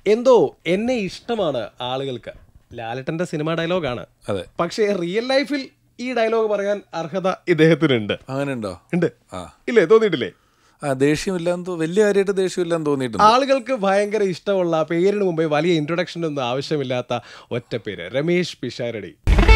എന്തോ എന്നെ ഇഷ്ടമാണ് ആളുകൾക്ക് ലാലട്ടന്റെ സിനിമ ഡയലോഗാണ് അതെ പക്ഷേ റിയൽ ലൈഫിൽ ഈ ഡയലോഗ് പറയാൻ അർഹത ഇദ്ദേഹത്തിനുണ്ട് അങ്ങനെ ഉണ്ടോ ഉണ്ട് ആ ഇല്ലേ തോന്നിയിട്ടില്ലേ ആ ദേഷ്യമില്ലാന്ന് തോ- വലിയ കാര്യമായിട്ട് ദേഷ്യമില്ലാന്ന് തോന്നിയിട്ടുണ്ട് ആളുകൾക്ക് ഭയങ്കര ഇഷ്ടമുള്ള പേരിന് മുമ്പേ വലിയ ഇൻട്രൊഡക്ഷൻ ഒന്നും ആവശ്യമില്ലാത്ത ഒറ്റ പേര് Ramesh Pisharody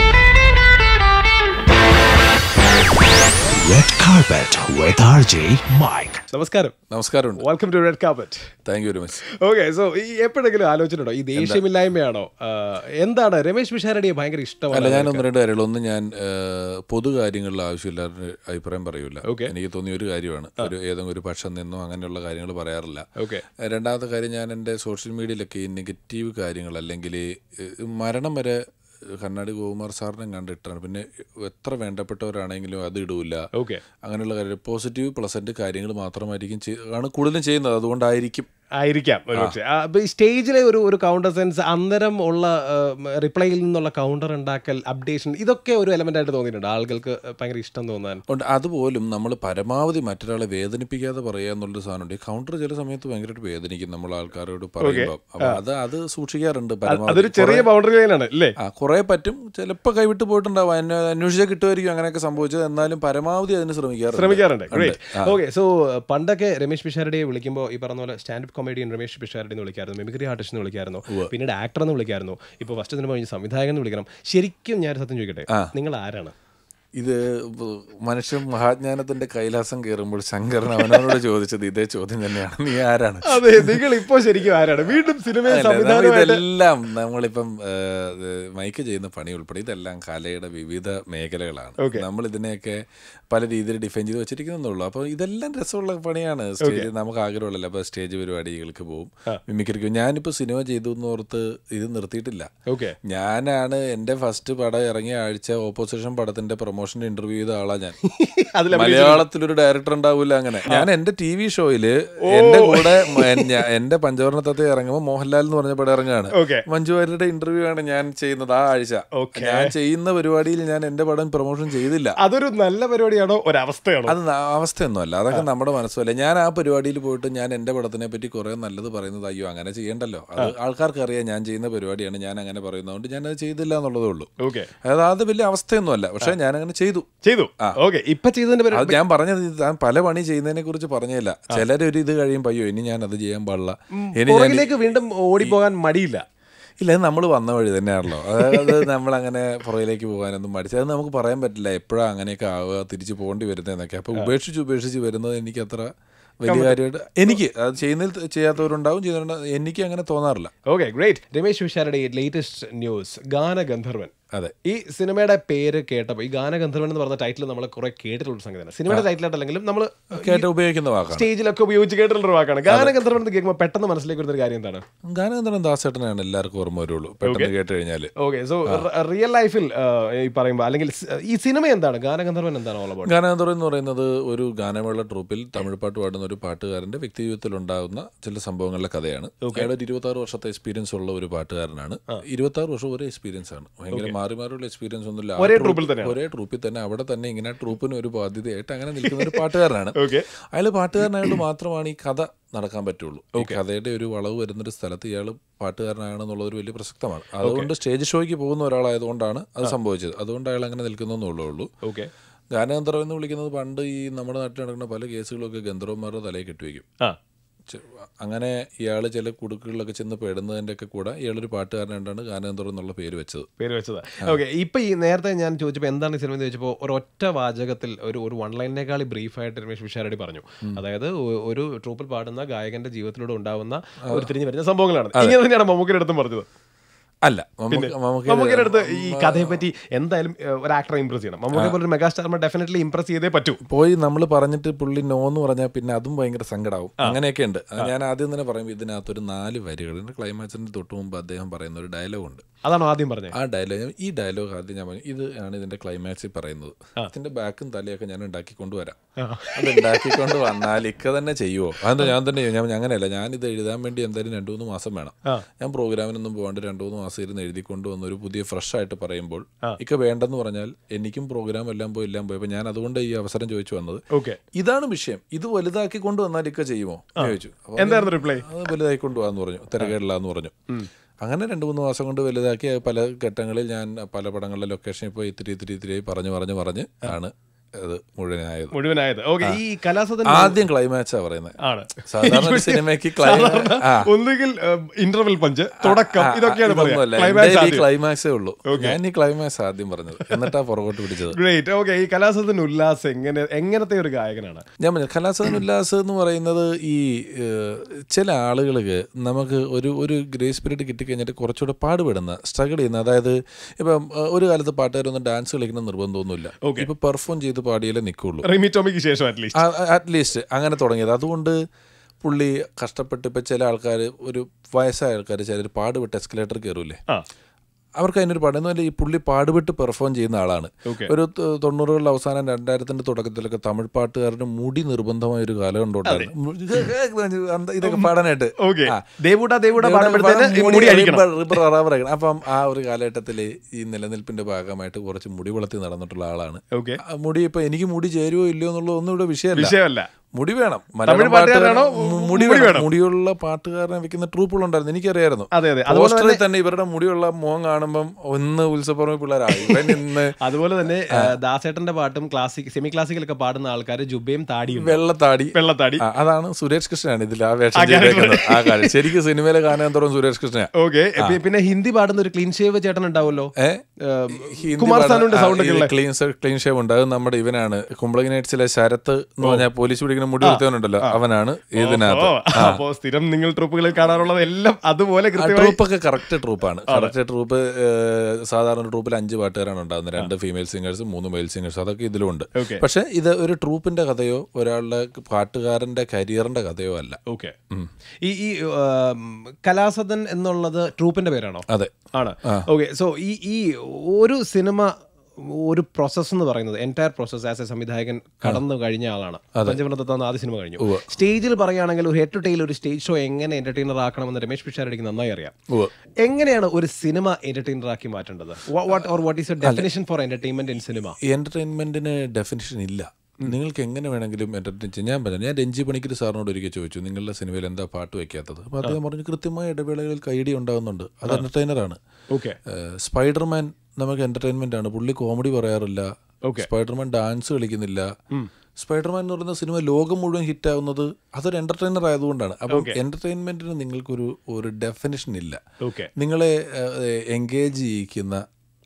Red Carpet with RJ Mike. നമസ്കാരം നമസ്കാരമുണ്ട് welcome to red carpet thank you very much okay so ഈ എപ്പോഴെങ്കിലും ആലോചിച്ചിട്ടുണ്ടോ ഈ ദേഷ്യമില്ലായ്മയാണോ ആ, എന്താണ് രമേശ് പിഷാരടിയെ ഭയങ്കര അല്ല ഇഷ്ടമാണ് ഞാൻ ഒന്ന് രണ്ട് കാര്യങ്ങൾ ഒന്ന് ഞാൻ ഏഹ്, പൊതു കാര്യങ്ങളിൽ ആവശ്യമില്ലാത്ത അഭിപ്രായം പറയൂല Okay. എനിക്ക് തോന്നിയ ഒരു കാര്യമാണ് ഒരു ഏതെങ്കിലും ഒരു പക്ഷം നിന്നോ അങ്ങനെയുള്ള കാര്യങ്ങൾ പറയാറില്ല ഓക്കെ ഏഹ്, രണ്ടാമത്തെ കാര്യം ഞാൻ എൻ്റെ സോഷ്യൽ മീഡിയയിലൊക്കെ ഈ നെഗറ്റീവ് കാര്യങ്ങൾ അല്ലെങ്കിൽ ഏഹ്, മരണം വരെ കണ്ണാടി ഗോകുമാർ സാറിനെ കണ്ടിട്ടാണ് പിന്നെ എത്ര വേണ്ടപ്പെട്ടവരാണെങ്കിലും അത് ഇടൂല ഓക്കെ അങ്ങനെയുള്ള കാര്യം പോസിറ്റീവ് പ്ലസന്റ് കാര്യങ്ങൾ മാത്രമായിരിക്കും ചെയ്- ആണ് കൂടുതലും ചെയ്യുന്നത് അതുകൊണ്ടായിരിക്കും ആയിരിക്കാം ഒരുപക്ഷെ ആ, അപ്പൊ ഈ സ്റ്റേജിലെ ഒരു ഒരു കൗണ്ടർ സെൻസ് അന്നേരം ഉള്ള റിപ്ലൈയിൽ നിന്നുള്ള കൗണ്ടർ ഉണ്ടാക്കൽ അപ്ഡേഷൻ ഇതൊക്കെ ഒരു എലമെന്റ് ആയിട്ട് തോന്നിയിട്ടുണ്ട് ആളുകൾക്ക് ഭയങ്കര ഇഷ്ടം തോന്നാൻ ഉണ്ട് അതുപോലും നമ്മൾ പരമാവധി മറ്റൊരാളെ വേദനിപ്പിക്കാതെ പറയുക എന്നുള്ളൊരു സാധനമുണ്ട് ഈ കൗണ്ടർ ചില സമയത്ത് ഭയങ്കരമായിട്ട് വേദനിക്കും നമ്മൾ ആൾക്കാരോട് പറയുമ്പോൾ അപ്പൊ അത് അത് സൂക്ഷിക്കാറുണ്ട് പരമാവധി അതൊരു ചെറിയ ബൗണ്ടറി ലൈനാണ് അല്ലേ ആ കുറേ പറ്റും ചിലപ്പോൾ കൈവിട്ട് പോയിട്ടുണ്ടാവും അന്വ- അന്വേഷിച്ചാൽ കിട്ടുമായിരിക്കും അങ്ങനെയൊക്കെ സംഭവിച്ചത് എന്നാലും പരമാവധി അതിന് ശ്രമിക്കാറുണ്ട് ശ്രമിക്കാറുണ്ട് ഗ്രേറ്റ് ഓക്കെ സോ പണ്ടൊക്കെ രമേശ് പിഷാരടിയെ വിളിക്കുമ്പോൾ ഈ പറഞ്ഞ പോലെ സ്റ്റാൻഡപ്പ് കോമഡിയൻ രമേശ് പിഷാരടി എന്ന് വിളിക്കായിരുന്നു മിമിക്രി ആർട്ടിസ്റ്റ് എന്ന് വിളിക്കായിരുന്നു പിന്നീട് ആക്ടർ എന്ന് വിളിക്കായിരുന്നു ഇപ്പോൾ ഫസ്റ്റ് സിനിമ കഴിഞ്ഞ് സംവിധായകൻ എന്ന് വിളിക്കണം ശരിക്കും ഞാൻ സത്യം ചോദിക്കട്ടെ നിങ്ങൾ ആരാണ് ഇത് വ- മനുഷ്യൻ മഹാജ്ഞാനത്തിന്റെ കൈലാസം കയറുമ്പോൾ ശങ്കരൻ അവനോട് ചോദിച്ചത് ഇതേ ചോദ്യം തന്നെയാണ് നീ ആരാണ് അതെ നിങ്ങൾ ഇപ്പോൾ ശരിക്കും ആരാണ് വീണ്ടും സിനിമയിൽ അല്ല, നമ്മൾ സംവിധാനമായിട്ട് ഇതെല്ലാം നമ്മളിപ്പം ഏഹ്, ഇത് മൈക്ക് ചെയ്യുന്ന പണി ഉൾപ്പെടെ ഇതെല്ലാം കലയുടെ വിവിധ മേഖലകളാണ് നമ്മൾ ഇതിനെയൊക്കെ പല രീതിയിൽ ഡിഫൈൻ ചെയ്ത് വെച്ചിരിക്കുന്നുള്ളൂ അപ്പോൾ ഇതെല്ലാം രസമുള്ള പണിയാണ് സ്റ്റേജ് നമുക്ക് ആഗ്രഹമുള്ളല്ലോ അപ്പോൾ സ്റ്റേജ് പരിപാടികൾക്ക് പോകും മിമിക്രിക്കും ഞാനിപ്പോൾ സിനിമ ചെയ്തു എന്ന് ഓർത്ത് ഇത് നിർത്തിയിട്ടില്ല ഓക്കെ ഞാനാണ് എൻ്റെ ഫസ്റ്റ് പടം ഇറങ്ങിയ ആഴ്ച ഓപ്പോസിഷൻ പടത്തിന്റെ പ്രൊമോഷന്റെ ഇന്റർവ്യൂ ചെയ്ത ആളാ ഞാൻ അതിൽ മലയാളത്തിലൊരു ഡയറക്ടർ ഉണ്ടാവില്ല അങ്ങനെ ഞാൻ എന്റെ ടി വി ഷോയില് എന്റെ കൂടെ മ- ഞാ- എന്റെ പഞ്ചവർണ്ണത്തെ ഇറങ്ങുമ്പോൾ മോഹൻലാൽ എന്ന് പറഞ്ഞ പടം ഇറങ്ങുകയാണ് Okay. മഞ്ജു വാര്യരുടെ ഇന്റർവ്യൂ ആണ് ഞാൻ ചെയ്യുന്നത് ആ ആഴ്ച Okay. ഞാൻ ചെയ്യുന്ന പരിപാടിയിൽ ഞാൻ എന്റെ പടം പ്രൊമോഷൻ ചെയ്തില്ല അതൊരു നല്ല പരിപാടിയാണോ ഒരവസ്ഥയാണോ അത് ന- അവസ്ഥയൊന്നുമല്ല അതൊക്കെ നമ്മുടെ മനസ്സുമല്ല ഞാൻ ആ പരിപാടിയിൽ പോയിട്ട് ഞാൻ എന്റെ പടത്തിനെ പറ്റി കുറെ നല്ലത് പറയുന്നത് അയ്യോ അങ്ങനെ ചെയ്യണ്ടല്ലോ അത് ആൾക്കാർക്ക് അറിയാം ഞാൻ ചെയ്യുന്ന പരിപാടിയാണ് ഞാൻ അങ്ങനെ പറയുന്നതുകൊണ്ട് ഞാൻ അത് ചെയ്തില്ല എന്നുള്ളതേ ഉള്ളൂ ഓക്കെ അതായത് അത് വലിയ അവസ്ഥയൊന്നുമല്ല പക്ഷെ ഞാൻ അങ്ങനെ ചെയ്തു ചെയ്തു ഓക്കെ ഇപ്പൊ ചെയ്തതിന്റെ പേര് അത് ഞാൻ പറഞ്ഞത് ഇത് താൻ പല പണി ചെയ്യുന്നതിനെ കുറിച്ച് പറഞ്ഞില്ല ചിലരൊരു ഇത് കഴിയുമ്പോൾ അയ്യോ ഇനി ഞാൻ അത് ചെയ്യാൻ പാടില്ല ഇനി ഞാൻ പുറകിലേക്ക് വീണ്ടും ഓടിപ്പോകാൻ മടിയില്ല ഇല്ല നമ്മൾ വന്ന വഴി തന്നെയാണല്ലോ അതായത് നമ്മൾ അങ്ങനെ പുറകിലേക്ക് പോകാനൊന്നും മടിച്ചത് അത് നമുക്ക് പറയാൻ പറ്റില്ല എപ്പോഴാണ് അങ്ങനെയൊക്കെ ആവുക തിരിച്ചു പോകേണ്ടി വരുന്നതെന്നൊക്കെ അപ്പോൾ ഉപേക്ഷിച്ച് ഉപേക്ഷിച്ച് വരുന്നത് എനിക്ക് അത്ര വലിയ കാര്യമായിട്ട് എനിക്ക് അത് ചെയ്യുന്നതിൽ ചെയ്യാത്തവരുണ്ടാവും ചെയ്യുന്നവരുണ്ടാവും എനിക്ക് അങ്ങനെ തോന്നാറില്ല ഓക്കെ ഗ്രേറ്റ് രമേശ് വിശാരുടെ ലേറ്റസ്റ്റ് ന്യൂസ് ഗാനഗന്ധർവൻ അതെ ഈ സിനിമയുടെ പേര് കേട്ടപ്പോൾ ഈ ഗാനഗന്ധർവൻ എന്ന് പറഞ്ഞ ടൈറ്റിൽ നമ്മൾ കുറെ കേട്ടിട്ടുള്ള സംഗതിയാണ് സിനിമയുടെ ടൈറ്റിലായിട്ടല്ലെങ്കിലും നമ്മൾ കേട്ട് ഉപയോഗിക്കുന്ന വാക്കാണ് സ്റ്റേജിലൊക്കെ ഉപയോഗിച്ച് കേട്ടിട്ടുള്ള ഒരു വാക്കാണ് ഗാനഗന്ധർവൻ എന്ന് കേൾക്കുമ്പോൾ പെട്ടെന്ന് മനസ്സിലേക്ക് വരുന്ന ഒരു കാര്യം എന്താണ് ഗാനഗന്ധർവൻ ദാസേട്ടനാണ് എല്ലാവർക്കും ഓർമ്മ വരുള്ളൂ പെട്ടെന്ന് കേട്ട് കഴിഞ്ഞാൽ ഓക്കെ സോ റിയൽ ലൈഫിൽ ഈ പറയുമ്പോൾ അല്ലെങ്കിൽ സ്- ഈ സിനിമ എന്താണ് ഗാനഗന്ധർവൻ എന്താണ് ഓൾ അബൌട്ട് ഗാനഗന്ധർവൻ എന്ന് പറയുന്നത് ഒരു ഗാനമേള ട്രൂപ്പിൽ തമിഴ് പാട്ട് പാടുന്ന ഒരു പാട്ടുകാരന്റെ വ്യക്തി ജീവിതത്തിൽ ഉണ്ടാകുന്ന ചില സംഭവങ്ങളുടെ കഥയാണ് അയാൾ ഒരു ഇരുപത്തി ആറ് വർഷത്തെ എക്സ്പീരിയൻസ് ഉള്ള ഒരു പാട്ടുകാരനാണ് ഇരുപത്തി ആറ് വർഷം ഒരേ എക്സ്പീരിയൻസ് ആണ് ഭയങ്കര മാറി മാറിയുള്ള എക്സ്പീരിയൻസ് ഒന്നുമില്ല ആ ഒരേ ട്രൂപ്പ്- ട്രൂപ്പിൽ തന്നെയാണ്. ഒരേ ട്രൂപ്പിൽ തന്നെ അവിടെ തന്നെ ഇങ്ങനെ ട്രൂപ്പിന് ഒരു ബാധ്യതയായിട്ട് അങ്ങനെ നിൽക്കുന്ന ഒരു പാട്ടുകാരനാണ് ഓക്കെ അയാൾ പാട്ടുകാരനായതുകൊണ്ട് മാത്രമാണ് ഈ കഥ നടക്കാൻ പറ്റുള്ളൂ ഈ കഥയുടെ ഒരു വളവ് വരുന്നൊരു സ്ഥലത്ത് ഇയാൾ പാട്ടുകാരനാണെന്നുള്ളത് ഒരു വലിയ പ്രസക്തമാണ് അതുകൊണ്ട് സ്റ്റേജ് ഷോയ്ക്ക് പോകുന്ന ഒരാളായതുകൊണ്ടാണ് അത് സംഭവിച്ചത് അതുകൊണ്ട് അയാൾ അങ്ങനെ നിൽക്കുന്നതെന്നുള്ളേ ഉള്ളൂ ഓക്കെ ഗാനഗന്ധർവൻ എന്ന് വിളിക്കുന്നത് പണ്ട് ഈ നമ്മുടെ നാട്ടിൽ നടക്കുന്ന പല കേസുകളൊക്കെ ഗന്ധർവന്മാരുടെ തലയിൽ കെട്ടിവെക്കും ആ ചെ- അങ്ങനെ ഇയാൾ ചില കുടുക്കുകളിലൊക്കെ ചെന്ന് പെടുന്നതിൻ്റെ ഒക്കെ കൂടെ ഇയാളൊരു പാട്ടുകാരനായിട്ടാണ് ഗാനഗന്ധർവൻ എന്നുള്ള പേര് വെച്ചത് പേര് വെച്ചത് ഓക്കെ ഇപ്പൊ ഈ നേരത്തെ ഞാൻ ചോദിച്ചപ്പോൾ എന്താണ് ഈ സിനിമ എന്ന് ചോദിച്ചപ്പോൾ ഒരൊറ്റ വാചകത്തിൽ ഒരു ഒരു വൺ ലൈനേക്കാൾ ബ്രീഫായിട്ട് രമേശ് വിശാരടി പറഞ്ഞു അതായത് ഒ- ഒരു ട്രൂപ്പിൽ പാടുന്ന ഗായകന്റെ ജീവിതത്തിലൂടെ ഉണ്ടാവുന്ന ഒരു തിരിഞ്ഞു വരുന്ന സംഭവങ്ങളാണ് ഇങ്ങനെ തന്നെയാണ് മമ്മൂക്കിയുടെ അടുത്തും പറഞ്ഞത് അല്ല നമുക്ക് നമുക്ക് മമ്മൂക്കിയുടെ അടുത്ത് ഈ കഥയെ പറ്റി എന്തായാലും ഏഹ്, ഒരു ആക്ടറെ ഇംപ്രസ് ചെയ്യണം മമ്മൂക്കെ പോലെ ഒരു മെഗാസ്റ്റാർ ഡെഫിനറ്റ്ലി ഇംപ്രസ് ചെയ്തേ പറ്റൂ പോയി നമ്മൾ പറഞ്ഞിട്ട് പുള്ളി നോ എന്ന് പറഞ്ഞാൽ പിന്നെ അതും ഭയങ്കര സങ്കടമാവും അങ്ങനെയൊക്കെ ഉണ്ട് അത് ഞാൻ ആദ്യം തന്നെ പറയും ഇതിനകത്തൊരു നാല് വരികളുണ്ട് ക്ലൈമാക്സിന്റെ തൊട്ട് മുമ്പ് അദ്ദേഹം പറയുന്ന ഒരു ഡയലോഗ് ഉണ്ട് അതാണോ ആദ്യം പറഞ്ഞത് ആ ഡയലോഗ് ഈ ഡയലോഗ് ആദ്യം ഞാൻ പറഞ്ഞു ഇത് ആണ് ഇതിന്റെ ക്ലൈമാക്സിൽ പറയുന്നത് ഇതിന്റെ ബാക്കും തലയൊക്കെ ഞാൻ ഉണ്ടാക്കി കൊണ്ടുവരാം അത് ഉണ്ടാക്കിക്കൊണ്ട് വന്നാൽ ഇക്ക തന്നെ ചെയ്യുമോ അതെന്താ ഞാൻ തന്നെ ചെയ്യും ഞാൻ അങ്ങനെയല്ല ഞാൻ ഇത് എഴുതാൻ വേണ്ടി എന്തായാലും രണ്ടു മൂന്ന് മാസം വേണം ഞാൻ പ്രോഗ്രാമിനൊന്നും പോകാണ്ട് രണ്ടു മൂന്ന് മാസം ഇരുന്ന് എഴുതിക്കൊണ്ട് വന്ന് ഒരു പുതിയ ഫ്രഷ് ആയിട്ട് പറയുമ്പോൾ ഇക്ക വേണ്ടെന്ന് പറഞ്ഞാൽ എനിക്കും പ്രോഗ്രാം എല്ലാം പോയി എല്ലാം പോയി അപ്പൊ ഞാൻ അതുകൊണ്ട് ഈ അവസരം ചോദിച്ചു വന്നത് ഓക്കെ ഇതാണ് വിഷയം ഇത് വലുതാക്കി കൊണ്ടുവന്നാൽ ഇക്ക ചെയ്യുമോ എന്ന് ചോദിച്ചു അപ്പൊ എന്തായിരുന്നു റിപ്ലൈ അത് വലുതാക്കി കൊണ്ടുപോകാന്ന് പറഞ്ഞു തിരക്കേടില്ല എന്ന് പറഞ്ഞു അങ്ങനെ രണ്ട് മൂന്ന് മാസം കൊണ്ട് വലുതാക്കി പല ഘട്ടങ്ങളിൽ ഞാൻ പല പടങ്ങളുടെ ലൊക്കേഷനിൽ പോയി ഇത്തിരി ഇത്തിരി ഇത്തിരി പറഞ്ഞു പറഞ്ഞു പറഞ്ഞ് ആണ് അത് മുഴുവനായത് മുഴുവനായത് ഓക്കെ ഈ കലാസദൻ ആദ്യം ക്ലൈമാക്സാ പറയുന്നത് ആണ് സാധാരണ ഒരു സിനിമയ്ക്ക് സാധാരണ ആ ഒന്നുകിൽ ഇന്റർവെൽ പഞ്ച് തുടക്കം ഇതൊക്കെയാണ് ഇതൊന്നുമല്ല. പറയാ എൻ്റെ ഈ ക്ലൈമാക്സ് ക്ലൈമാക്സേ ഉള്ളൂ ഞാൻ ഈ ക്ലൈമാക്സ് ആദ്യം പറഞ്ഞത് എന്നിട്ടാ പുറകോട്ട് പിടിച്ചത് ഗ്രേറ്റ് ഓക്കെ ഈ കലാസദൻ ഉല്ലാസ് എങ്ങനെ എങ്ങനത്തെ ഒരു ഗായകനാണ് ഞാൻ പറഞ്ഞു കലാസദൻ ഉല്ലാസ് എന്ന് പറയുന്നത് ഈ ഏഹ്, ചില ആളുകൾക്ക് നമുക്ക് ഒരു ഒരു ഗ്രേസ് പീരീഡ് കിട്ടിക്കഴിഞ്ഞിട്ട് കുറച്ചുകൂടെ പാടുപെടുന്ന സ്ട്രഗിൾ ചെയ്യുന്ന അതായത് ഇപ്പം ഏഹ്, ഒരു കാലത്ത് പാട്ടുകാരൊന്നും ഡാൻസ് കളിക്കുന്ന നിർബന്ധമൊന്നുമില്ല ഇപ്പൊ പെർഫോം ചെയ്ത് പാടിയാലേ നിൽക്കുള്ളൂ റിമി ടോമിക്ക് ശേഷം അറ്റ്ലീസ്റ്റ് അറ്റ്ലീസ്റ്റ് അങ്ങനെ തുടങ്ങിയത് അതുകൊണ്ട് പുള്ളി കഷ്ടപ്പെട്ട് ഇപ്പം ചില ആൾക്കാർ ഒരു വയസ്സായ ആൾക്കാർ ചിലർ പാടുപെട്ട് എസ്കലേറ്റർ കയറൂലേ ആ അവർക്ക് അതിനൊരു പാട് എന്ന് പറഞ്ഞാൽ ഈ പുള്ളി പാടുപെട്ട് പെർഫോം ചെയ്യുന്ന ആളാണ് Okay. ഒരു ത- തൊണ്ണൂറുകളുടെ അവസാനം രണ്ടായിരത്തിന്റെ തുടക്കത്തിലൊക്കെ തമിഴ് പാട്ടുകാരന് മുടി നിർബന്ധമായ ഒരു കാലം ഉണ്ടായിരുന്നു അന്ത- ഇതൊക്കെ പാടാനായിട്ട് ഓക്കെ ആ. ദേവൂട്ട ദേവൂട്ട ഇവിടെ പാടുമ്പോഴത്തേന് ഈ മുടി മുടി അടിക്കണം റിബ്ബർ- റിബ്ബർ റബ്ബറായിരിക്കണം. അപ്പം ആ ഒരു കാലഘട്ടത്തിൽ ഈ നിലനിൽപ്പിന്റെ ഭാഗമായിട്ട് കുറച്ച് മുടി വളർത്തി നടന്നിട്ടുള്ള ആളാണ് ഓക്കെ ആ മുടി ഇപ്പൊ എനിക്ക് മുടി ചേരുവോ ഇല്ലയോ എന്നുള്ളത് ഒന്നും ഇവിടെ വിഷയമല്ല വിഷയമല്ല മുടി വേണം തമിഴ് പാട്ടുകാരാണോ? മു- മുടി മുടി വേണം വേണം. മുടിയുള്ള പാട്ടുകാരനെ വെക്കുന്ന ട്രൂപ്പുകളുണ്ടായിരുന്നു എനിക്കറിയായിരുന്നു അതെ അതെ അതുപോലെ പോസ്റ്ററിൽ തന്നെ ഇവരുടെ മുടിയുള്ള മുഖം കാണുമ്പം ഒന്ന് ഉത്സവപ്പുറമെ പിള്ളേരായി ഇവൻ ഇന്ന് അതുപോലെ തന്നെ ആ, ദാസേട്ടന്റെ പാട്ടും ക്ലാസിക് സെമി ക്ലാസിക്കലൊക്കെ പാടുന്ന ആൾക്കാർ ജുബയും താടിയും വെള്ളത്താടി വെള്ളത്താടി ആ, അതാണ് സുരേഷ് കൃഷ്ണനാണ് ഇതിൽ ആ വേഷം ആ character. ചെയ്തേക്കുന്നത് ആ കാര്യം ശരിക്കും സിനിമയിലെ കാണാൻ തുടങ്ങും സുരേഷ് കൃഷ്ണ ഓക്കെ പിന്നെ ഹിന്ദി പാടുന്ന ഒരു ക്ലീൻ ഷേവ് ചേട്ടൻ ഉണ്ടാവുമല്ലോ ഏ ഏം, ഹിന്ദി കുമാർ പാടുന്ന- സാനുവിന്റെ ആ, സൗണ്ട് ഒക്കെ ഇത് ഉള്ള ക്ലീൻ സ- ക്ലീൻ ഷേവ് ഉണ്ട് അത് നമ്മുടെ ഇവനാണ് കുമ്പളങ്ങി നൈറ്റ്സിലെ ശരത്ത് എന്ന് പറഞ്ഞാൽ പോലീസ് പിടിക്കുന്ന മുടി കൊടുത്തവനുണ്ടല്ലോ അവനാണ് ഇതിനകത്ത് ഓ, അപ്പോ സ്ഥിരം നിങ്ങൾ ട്രൂപ്പുകളിൽ കാണാറുള്ളത് എല്ലാം അതുപോലെ ആ കൃത്യമായി ട്രൂപ്പൊക്കെ കറക്റ്റ് ട്രൂപ്പാണ് കറക്റ്റ് ട്രൂപ്പ് ഏഹ്, സാധാരണ ട്രൂപ്പിൽ അഞ്ച് പാട്ടുകാരാണ് ഉണ്ടാകുന്നത് രണ്ട് ഫീമെയിൽ സിംഗേഴ്സും മൂന്ന് മെയിൽ സിംഗേഴ്സും അതൊക്കെ ഇതിലുണ്ട് Okay. പക്ഷെ ഇത് ഒരു ട്രൂപ്പിന്റെ കഥയോ ഒരാളുടെ പാട്ടുകാരന്റെ കരിയറിന്റെ കഥയോ അല്ല ഓക്കെ ഈ ഈ ആം, കലാസദൻ എന്നുള്ളത് ട്രൂപ്പിന്റെ പേരാണോ അതെ ആണ് ഓക്കെ സോ ഈ ഈ ഒരു സിനിമ ഒരു പ്രോസസ് എന്ന് പറയുന്നത് എൻറ്റയർ പ്രോസസ് ആസ് എ സംവിധായകൻ കടന്നു കഴിഞ്ഞ ആളാണ് പഞ്ചമൃതത്തെ ആദ്യ സിനിമ കഴിഞ്ഞു സ്റ്റേജിൽ പറയുകയാണെങ്കിൽ ഒരു ഹെഡ് ടു ടൈൽ ഒരു സ്റ്റേജ് ഷോ എങ്ങനെ എന്റർടൈനർ ആക്കണമെന്ന് രമേശ് പിഷാരടിക്ക് നന്നായി അറിയാം ഉവ്വ്. എങ്ങനെയാണ് ഒരു സിനിമ എന്റർടൈനർ ആക്കി മാറ്റേണ്ടത് what or what is a definition for entertainment in cinema ഈ എന്റർടൈൻമെന്റിന് ഡെഫിനിഷൻ ഇല്ല നിങ്ങൾക്ക് എങ്ങനെ വേണമെങ്കിലും എന്റർടൈൻ ചെയ്യാം ഞാൻ പറഞ്ഞു ഞാൻ രഞ്ജി പണിക്കർ സാറിനോട് ഒരിക്കൽ ചോദിച്ചു നിങ്ങളുടെ സിനിമയിൽ എന്താ പാട്ട് വെക്കാത്തത് അപ്പോൾ അദ്ദേഹം പറഞ്ഞു കൃത്യമായ ഇടവേളകളിൽ കൈയടി ഉണ്ടാകുന്നുണ്ട് അത് എന്റർടൈനറാണ് ഓക്കെ സ്പൈഡർമാൻ നമുക്ക് എന്റർടൈൻമെന്റ് ആണ് പുള്ളി കോമഡി പറയാറില്ല സ്പൈഡർമാൻ ഡാൻസ് കളിക്കുന്നില്ല സ്പൈഡർമാൻ എന്ന് പറയുന്ന സിനിമ ലോകം മുഴുവൻ ഹിറ്റ് ആവുന്നത് അതൊരു എന്റർടൈനർ ആയതുകൊണ്ടാണ് അപ്പം എന്റർടൈൻമെന്റിന് നിങ്ങൾക്കൊരു ഒരു ഡെഫിനിഷൻ ഇല്ല ഓക്കെ നിങ്ങളെ എൻഗേജ് ചെയ്യിക്കുന്ന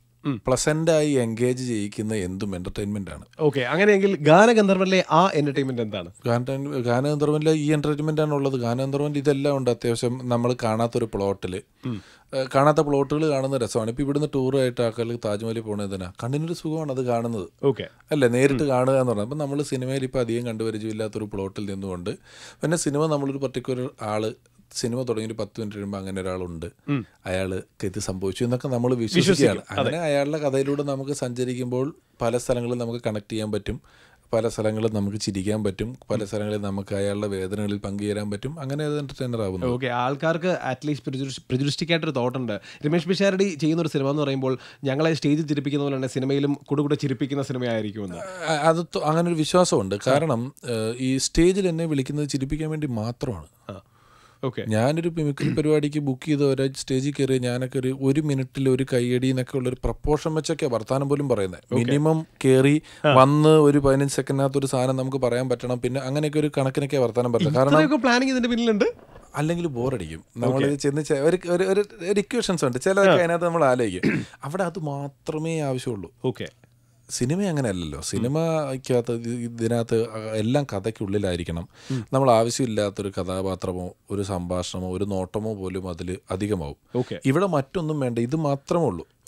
പ്ലസന്റായി എൻഗേജ് ചെയ്യിക്കുന്ന എന്തും എന്റർടൈൻമെന്റ് ആണ് ഓക്കെ അങ്ങനെയെങ്കിൽ ഗാനഗന്ധർവനിലെ ആ എന്റർടൈൻമെന്റ് എന്താണ് ഗാന ഗാനഗന്ധർവനിൽ ഈ എന്റർടൈൻമെന്റ് ആണ് ഉള്ളത് ഗാനഗന്ധർവനിൽ ഇതെല്ലാം ഉണ്ട് അത്യാവശ്യം നമ്മൾ കാണാത്തൊരു പ്ലോട്ടിൽ കാണാത്ത പ്ലോട്ടുകൾ കാണുന്ന രസമാണ് ഇപ്പൊ ഇവിടുന്ന് ടൂറായിട്ട് ആൾക്കാർ താജ്മഹലിൽ പോകണത് എന്തിനാ കണ്ണിനൊരു സുഖമാണ് അത് കാണുന്നത് ഓക്കെ അല്ലേ നേരിട്ട് കാണുക എന്ന് പറഞ്ഞാൽ അപ്പം നമ്മൾ സിനിമയിൽ ഇപ്പോൾ അധികം കണ്ടുപരിചയമില്ലാത്തൊരു പ്ലോട്ടിൽ നിന്നുകൊണ്ട് പിന്നെ സിനിമ നമ്മളൊരു പർട്ടിക്കുലർ ആള് സിനിമ തുടങ്ങി ഒരു പത്ത് മിനിറ്റ് കഴിയുമ്പോൾ അങ്ങനെ ഒരാളുണ്ട് അയാൾക്ക് ഇത് സംഭവിച്ചു എന്നൊക്കെ നമ്മൾ വിശ്വസിക്കുകയാണ് അങ്ങനെ അയാളുടെ കഥയിലൂടെ നമുക്ക് സഞ്ചരിക്കുമ്പോൾ പല സ്ഥലങ്ങളിൽ നമുക്ക് കണക്ട് ചെയ്യാൻ പറ്റും പല സ്ഥലങ്ങളിൽ നമുക്ക് ചിരിക്കാൻ പറ്റും പല സ്ഥലങ്ങളിൽ നമുക്ക് അയാളുടെ വേദനകളിൽ പങ്കുചേരാൻ പറ്റും അങ്ങനെ അത് എന്റർടൈനർ ആവുന്നു ഓക്കെ ആൾക്കാർക്ക് അറ്റ്ലീസ്റ്റ് പ്രജുഡിസ്റ്റിക് ആയിട്ടൊരു തോട്ടുണ്ട് രമേഷ് പിഷാരടി ചെയ്യുന്ന ഒരു സിനിമ എന്ന് പറയുമ്പോൾ ഞങ്ങളെ സ്റ്റേജിൽ ചിരിപ്പിക്കുന്ന പോലെ തന്നെ സിനിമയിലും കൂടുകൂടെ ചിരിപ്പിക്കുന്ന സിനിമയായിരിക്കുമെന്ന് അ- അത് തൊ- അങ്ങനെ ഒരു വിശ്വാസമുണ്ട് കാരണം ഏഹ്, ഈ സ്റ്റേജിൽ എന്നെ വിളിക്കുന്നത് ചിരിപ്പിക്കാൻ വേണ്ടി മാത്രമാണ് ഓക്കെ ഞാനൊരു മിമിക്രി പരിപാടിക്ക് ബുക്ക് ചെയ്ത് ഒരു സ്റ്റേജിൽ കയറി ഞാനൊക്കെ ഒരു ഒരു മിനിറ്റിൽ ഒരു കൈയടി എന്നൊക്കെ ഉള്ള ഒരു പ്രപ്പോർഷൻ വെച്ചൊക്കെ വർത്താനം പോലും പറയുന്നത് മിനിമം കയറി വന്ന് ഒരു പതിനഞ്ച് സെക്കൻഡിനകത്ത് ഒരു സാധനം നമുക്ക് പറയാൻ പറ്റണം പിന്നെ അങ്ങനെയൊക്കെ ഒരു കണക്കിനൊക്കെ വർത്താനം പറ്റില്ല കാരണം ഇത്രയൊക്കെ പ്ലാനിങ് ഇതിന്റെ പിന്നിലുണ്ട് അല്ലെങ്കിൽ ബോറടിക്കും നമ്മൾ ചെന്ന് ചെ- ഒരു ഒരു- ഒരു ഒരു ഇക്വേഷൻസ് ഉണ്ട് ചിലതൊക്കെ അതിനകത്ത് നമ്മൾ ആലോചിക്കും അവിടെ അത് മാത്രമേ ആവശ്യമുള്ളൂ ഓക്കെ സിനിമ അങ്ങനെയല്ലല്ലോ സിനിമയ്ക്കകത്ത് ഇത് ഇതിനകത്ത് എല്ലാം കഥയ്ക്കുള്ളിലായിരിക്കണം നമ്മൾ ആവശ്യമില്ലാത്തൊരു കഥാപാത്രമോ ഒരു സംഭാഷണമോ ഒരു നോട്ടമോ പോലും അതിൽ അധികമാവും ഓക്കെ ഇവിടെ മറ്റൊന്നും വേണ്ട ഇത് മാത്രമേ ഉള്ളൂ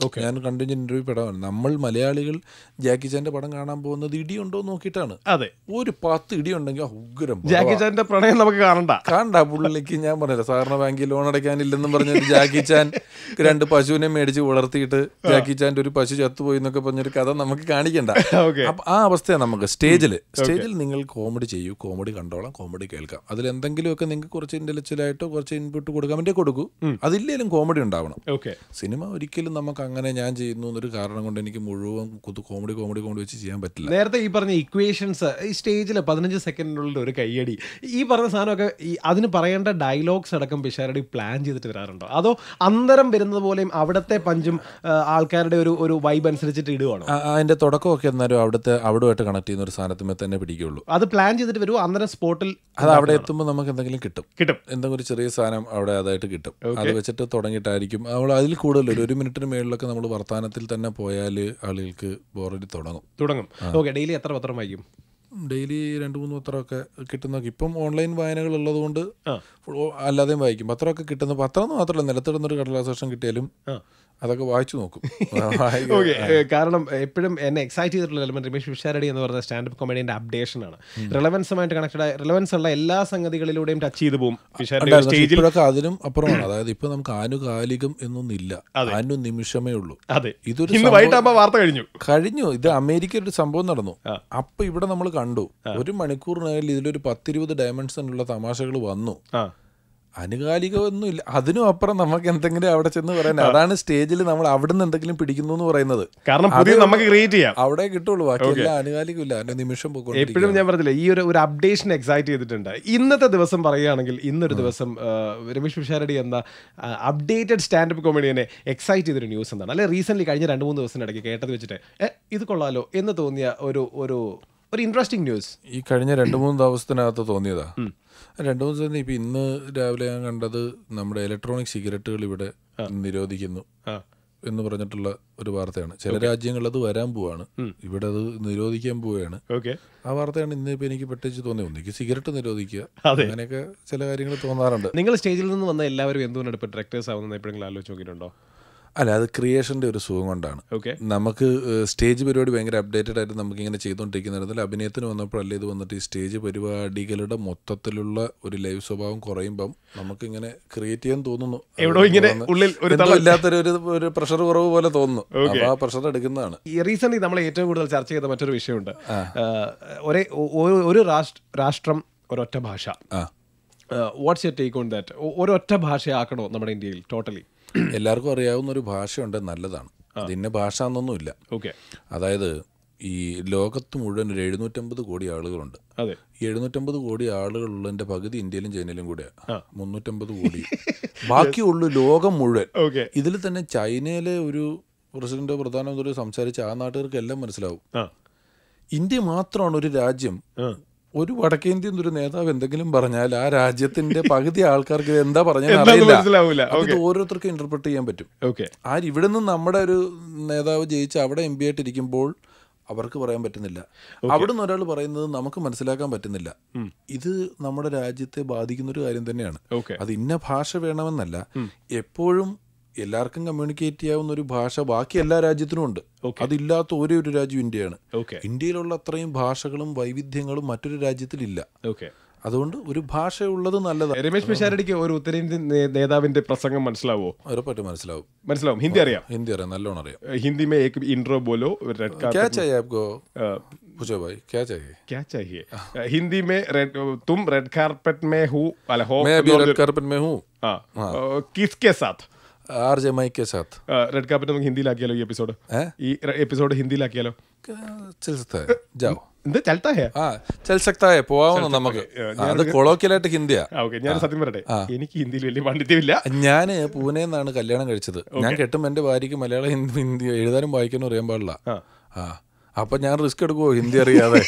ഞാൻ കണ്ടു ഇന്റർവ്യൂ പടമാണ് നമ്മൾ മലയാളികൾ ജാക്കി ചാന്റെ പടം കാണാൻ പോകുന്നത് ഇടിയുണ്ടോ എന്ന് നോക്കിയിട്ടാണ് അതെ ഒരു പത്ത് ഇടിയുണ്ടെങ്കിൽ ആ ഉഗ്രം ജാക്കി ചാന്റെ പ്രണയം നമുക്ക് കാണണ്ട കണ്ട പുള്ളിക്ക് ഞാൻ പറഞ്ഞില്ല സാധാരണ ബാങ്കിൽ ലോൺ അടയ്ക്കാനില്ലെന്നും പറഞ്ഞിട്ട് ജാക്കി ചാൻ രണ്ട് പശുവിനെ മേടിച്ച് വളർത്തിയിട്ട് ജാക്കി ചാന്റെ ഒരു പശു ചത്തുപോയി എന്നൊക്കെ പറഞ്ഞൊരു കഥ നമുക്ക് കാണിക്കണ്ട ഓക്കെ അപ്പൊ ആ അവസ്ഥയാണ് നമുക്ക് സ്റ്റേജിൽ സ്റ്റേജിൽ നിങ്ങൾ കോമഡി ചെയ്യൂ കോമഡി കണ്ടോളാം കോമഡി കേൾക്കാം അതിൽ എന്തെങ്കിലുമൊക്കെ നിങ്ങൾക്ക് കുറച്ച് ഇന്റലക്ച്വൽ ആയിട്ടോ കുറച്ച് ഇൻപുട്ട് കൊടുക്കാൻ വേണ്ടി കൊടുക്കൂ അതില്ലേലും കോമഡി ഉണ്ടാവണം ഓക്കെ സിനിമ ഒരിക്കലും നമുക്ക് അങ്ങനെ ഞാൻ ചെയ്യുന്നു എന്നൊരു കാരണം കൊണ്ട് എനിക്ക് മുഴുവൻ കുത്ത് കോമഡി കോമഡി കോമഡി വെച്ച് ചെയ്യാൻ പറ്റില്ല നേരത്തെ ഈ പറഞ്ഞ ഇക്വേഷൻസ് ഈ സ്റ്റേജിൽ പതിനഞ്ച് സെക്കൻഡിനുള്ളിൽ ഒരു കൈയടി ഈ പറഞ്ഞ സാധനമൊക്കെ ഈ അതിന് പറയേണ്ട ഡയലോഗ്സ് അടക്കം പിഷാരടി പ്ലാൻ ചെയ്തിട്ട് വരാറുണ്ടോ അതോ അന്തരം വരുന്നത് പോലെയും അവിടുത്തെ പഞ്ചും ആ, ആൾക്കാരുടെ ഒരു ഒരു വൈബ് അനുസരിച്ചിട്ട് ഇടുവാണോ ആ- അതിന്റെ തുടക്കമൊക്കെ എന്നാലും അവിടുത്തെ അവിടുമായിട്ട് കണക്ട് ചെയ്യുന്ന ഒരു സാധനത്തിന്മേൽ തന്നെ പിടിക്കുള്ളൂ അത് പ്ലാൻ ചെയ്തിട്ട് വരുമോ അന്നേരം സ്പോട്ടിൽ അത് അവിടെ എത്തുമ്പോൾ നമുക്ക് എന്തെങ്കിലും കിട്ടും കിട്ടും എന്തെങ്കിലും ഒരു ചെറിയ സാധനം അവിടെ അതായിട്ട് കിട്ടും അത് വെച്ചിട്ട് തുടങ്ങിയിട്ടായിരിക്കും നമ്മൾ അതിൽ കൂടുതൽ ഒരു ഒരു മിനിറ്റിന് മേളിലൊക്കെ നമ്മൾ വർത്തമാനത്തിൽ തന്നെ പോയാൽ ആളുകൾക്ക് ബോറടി തുടങ്ങും തുടങ്ങും ഓക്കെ ഡെയിലി എത്ര പത്രം വായിക്കും ഡെയിലി രണ്ട് മൂന്ന് പത്രമൊക്കെ കിട്ടുന്ന ഇപ്പം ഓൺലൈൻ വായനകൾ ഉള്ളതുകൊണ്ട് ആ. ഫുൾ- അല്ലാതെയും വായിക്കും പത്രമൊക്കെ കിട്ടുന്ന പത്രം എന്ന് മാത്രമല്ല നിലത്തിടുന്നൊരു കടലാസേഷം കിട്ടിയാലും ആ. അതൊക്കെ വായിച്ചു നോക്കും വായിക്കും. ഓക്കെ കാരണം എപ്പോഴും എന്നെ എക്സൈറ്റ് ചെയ്തിട്ടുള്ള എലമെന്റ് രമേശ് വിഷാരടി എന്ന് പറയുന്ന സ്റ്റാൻഡപ്പ് കോമഡിന്റെ അപ്ഡേഷൻ ആണ് റിലവൻസുമായിട്ട് കണക്റ്റഡ് ആയ റിലവൻസ് ഉള്ള എല്ലാ സംഗതികളിലൂടെയും ടച്ച് ചെയ്തു പോകും വിഷാരടി ഉണ്ടായിരുന്നു. പക്ഷേ സ്റ്റേജിൽ ഇപ്പോഴൊക്കെ അതിനും അപ്പുറമാണ് അതായത് ഇപ്പൊ നമുക്ക് ആനുകാലികം എന്നൊന്നില്ല അനു നിമിഷമേ ഉള്ളൂ അതെ ഇതൊരു ഇന്ന് സംഭവം- വൈകിട്ടാകുമ്പോൾ വാർത്ത കഴിഞ്ഞു കഴിഞ്ഞു ഇത് അമേരിക്കയിൽ ഒരു സംഭവം നടന്നു അപ്പൊ ഇവിടെ നമ്മൾ കണ്ടു ഒരു മണിക്കൂറിനകയിൽ ഇതിലൊരു പത്തിരുപത് ഡയമെൻഷനുള്ള തമാശകൾ വന്നു ആ അനുകാലികമൊന്നും ഇല്ല അതിനും അപ്പുറം നമുക്ക് എന്തെങ്കിലും അവിടെ ചെന്ന് പറയാൻ അതാണ് സ്റ്റേജിൽ നമ്മൾ അവിടെ നിന്ന് എന്തെങ്കിലും പിടിക്കുന്നു എന്ന് പറയുന്നത് കാരണം പുതിയ നമുക്ക് ക്രിയേറ്റ് ചെയ്യാം അവിടെ കിട്ടുള്ളൂ ബാക്കി എല്ലാം അനുകാലികമില്ല അതിന്റെ നിമിഷം പോയിക്കൊണ്ടിരിക്കും. എപ്പോഴും ഞാൻ പറഞ്ഞില്ല ഈ ഒരു ഒരു അപ്ഡേഷൻ എക്സൈറ്റ് ചെയ്തിട്ടുണ്ട് ഇന്നത്തെ ദിവസം പറയുകയാണെങ്കിൽ ഇന്നൊരു ദിവസം ആ, രമേശ് പിഷാരടി എന്ന അപ്ഡേറ്റഡ് സ്റ്റാൻഡപ്പ് കോമഡിയനെ എക്സൈറ്റ് ചെയ്തൊരു ന്യൂസ് എന്താണ് അല്ലെ റീസെന്റ് കഴിഞ്ഞ രണ്ട് മൂന്ന് ദിവസത്തിനിടയ്ക്ക് കേട്ടത് വെച്ചിട്ട് ഏ ഇത് കൊള്ളാലോ എന്ന് തോന്നിയ ഒരു ഒരു ഒരു ഇൻട്രസ്റ്റിംഗ് ന്യൂസ് ഈ കഴിഞ്ഞ രണ്ട് മൂന്ന് ദിവസത്തിനകത്ത് തോന്നിയതാ രണ്ട് മൂന്ന് ദിവസം ഇപ്പൊ ഇന്ന് രാവിലെ ഞാൻ കണ്ടത് നമ്മുടെ ഇലക്ട്രോണിക് സിഗരറ്റുകൾ ഇവിടെ നിരോധിക്കുന്നു ആ എന്ന് പറഞ്ഞിട്ടുള്ള ഒരു വാർത്തയാണ് ചില രാജ്യങ്ങളിൽ അത് വരാൻ പോവാണ് ഇവിടെ അത് നിരോധിക്കാൻ പോവുകയാണ് ഓക്കെ ആ വാർത്തയാണ് ഇന്ന് ഇപ്പൊ എനിക്ക് പെട്ടെന്ന് തോന്നി ഒന്നിക്ക് സിഗരറ്റ് നിരോധിക്കുക അതെ. അങ്ങനെയൊക്കെ ചില കാര്യങ്ങൾ തോന്നാറുണ്ട് നിങ്ങൾ സ്റ്റേജിൽ നിന്ന് വന്ന എല്ലാവരും എന്തുകൊണ്ടാണ് ഇപ്പോൾ ഡയറക്ടേഴ്സ് ആവുന്നത് എപ്പോഴെങ്കിലും ആലോചിച്ച് നോക്കിയിട്ടുണ്ടോ അല്ല അത് ക്രിയേഷന്റെ ഒരു സുഖം കൊണ്ടാണ് ഓക്കെ നമുക്ക് ഏഹ്, സ്റ്റേജ് പരിപാടി ഭയങ്കര അപ്ഡേറ്റഡ് ആയിട്ട് നമുക്ക് ഇങ്ങനെ ചെയ്തുകൊണ്ടിരിക്കുന്നിടത്തിൽ അഭിനയത്തിന് വന്നപ്പോഴല്ലേ ഇത് വന്നിട്ട് ഈ സ്റ്റേജ് പരിപാടികളുടെ മൊത്തത്തിലുള്ള ഒരു ലൈവ് സ്വഭാവം കുറയുമ്പം നമുക്ക് ഇങ്ങനെ ക്രിയേറ്റ് ചെയ്യാൻ തോന്നുന്നു എവിടോ ഇങ്ങനെ ഉള്ളിൽ ഒരു എന്തോ ഇല്ലാത്തൊരു ഒരു ഒരു പ്രഷർ കുറവ് പോലെ തോന്നുന്നു അപ്പൊ ആ പ്രഷർ എടുക്കുന്നതാണ് ഈ റീസെന്റ് നമ്മൾ ഏറ്റവും കൂടുതൽ ചർച്ച ചെയ്ത മറ്റൊരു വിഷയമുണ്ട് ആ, ഒരേ ഒ- ഒരു രാഷ്ട്ര രാഷ്ട്രം ഒരൊറ്റ ഭാഷ ആ what's your take on that ഒരൊറ്റ ഭാഷയാക്കണോ നമ്മുടെ ഇന്ത്യയിൽ ടോട്ടലി എല്ലാവർക്കും അറിയാവുന്ന ഒരു ഭാഷയുണ്ട് നല്ലതാണ് അതിന്റെ ഭാഷ എന്നൊന്നുമില്ല ഓക്കെ അതായത് ഈ ലോകത്ത് മുഴുവൻ ഒരു എഴുന്നൂറ്റമ്പത് കോടി ആളുകളുണ്ട് അതെ ഈ എഴുന്നൂറ്റമ്പത് കോടി ആളുകളുള്ളതിന്റെ പകുതി ഇന്ത്യയിലും ചൈനയിലും കൂടെയാണ് മുന്നൂറ്റമ്പത് കോടി ബാക്കിയുള്ളു ലോകം മുഴുവൻ ഓക്കെ ഇതിൽ തന്നെ ചൈനയിലെ ഒരു പ്രസിഡന്റ് പ്രധാനമന്ത്രി സംസാരിച്ച ആ നാട്ടുകാർക്ക് എല്ലാം മനസ്സിലാവും ആ ഇന്ത്യ മാത്രമാണ് ഒരു രാജ്യം ആ. ഒരു വടക്കേന്ത്യൻ ഒരു നേതാവ് എന്തെങ്കിലും പറഞ്ഞാൽ ആ രാജ്യത്തിന്റെ പകുതി ആൾക്കാർക്ക് ഇത് എന്താ പറഞ്ഞാൽ എന്താന്ന് അറിയില്ല മനസ്സിലാവൂല. അപ്പൊ ഇത് ഓരോരുത്തർക്കും ഇന്റർപ്രറ്റ് ചെയ്യാൻ പറ്റും ഓക്കെ ആ ഇവിടെ നിന്ന് നമ്മുടെ ഒരു നേതാവ് ജയിച്ച് അവിടെ എം പി ആയിട്ട് ഇരിക്കുമ്പോൾ അവർക്ക് പറയാൻ പറ്റുന്നില്ല അവിടെ നിന്ന് ഒരാൾ പറയുന്നത് നമുക്ക് മനസ്സിലാക്കാൻ പറ്റുന്നില്ല ഇത് നമ്മുടെ രാജ്യത്തെ ബാധിക്കുന്ന ഒരു കാര്യം തന്നെയാണ് ഓക്കെ അത് ഇന്ന ഭാഷ വേണമെന്നല്ല എപ്പോഴും എല്ലാവർക്കും കമ്മ്യൂണിക്കേറ്റ് ചെയ്യാവുന്ന ഒരു ഭാഷ ബാക്കി എല്ലാ രാജ്യത്തിനും ഉണ്ട് അതില്ലാത്ത ഒരേ ഒരു രാജ്യം ഇന്ത്യയാണ് ഓക്കെ ഇന്ത്യയിലുള്ള അത്രയും ഭാഷകളും വൈവിധ്യങ്ങളും മറ്റൊരു രാജ്യത്തിലില്ല ഓക്കെ അതുകൊണ്ട് ഒരു ഭാഷ ഉള്ളത് നല്ലതാണ് രമേശ് പിഷാരടിക്ക് ഒരു ഉത്തരേന്ത്യൻ നേ- നേതാവിന്റെ പ്രസംഗം മനസ്സിലാവോ ഉറപ്പായിട്ട് മനസ്സിലാവും മനസ്സിലാവും ഹിന്ദി അറിയാം ഹിന്ദി അറിയാം നല്ലോണം അറിയാം हिंदी में एक इंट्रो बोलो रेड क्या कार्पेट चाहिए आपको अ, पूछो भाई क्या चाहिए क्या चाहिए अ, हिंदी में रेड तुम रेड कार्पेट में हूँ वाले हो मैं अभी रेड कार्पेट में हूँ हाँ अ, किसके साथ आर जे माइक के साथ റെഡ് കാർപ്പറ്റ് നമുക്ക് ഹിന്ദിയിലാക്കിയാലോ ഈ എപ്പിസോഡ് ഏ? ഈ എപ്പിസോഡ് ഹിന്ദിയിലാക്കിയാലോ क्या चल सकता है जाओ എന്ത് ചലത്താ ഹേ ആ ചൽ സക്താ ഹെ പോവാവുന്ന നമുക്ക് ആ, അത് കൊളോക്കിയലായിട്ട് ഹിന്ദിയാ ആ ഓക്കെ ഞാൻ സത്യം പറയട്ടെ എനിക്ക് ഹിന്ദിയിൽ വലിയ പാണ്ഡിത്യമില്ല ഞാന് പൂനെ നിന്നാണ് കല്യാണം കഴിച്ചത് ഞാൻ കെട്ടും എന്റെ ഭാര്യയ്ക്ക് മലയാളം ഹിന്ദി ഹിന്ദി എഴുതാനും വായിക്കാനും അറിയാൻ പാടില്ല ആ അപ്പൊ ഞാൻ റിസ്ക് എടുക്കുവോ ഹിന്ദി അറിയാതെ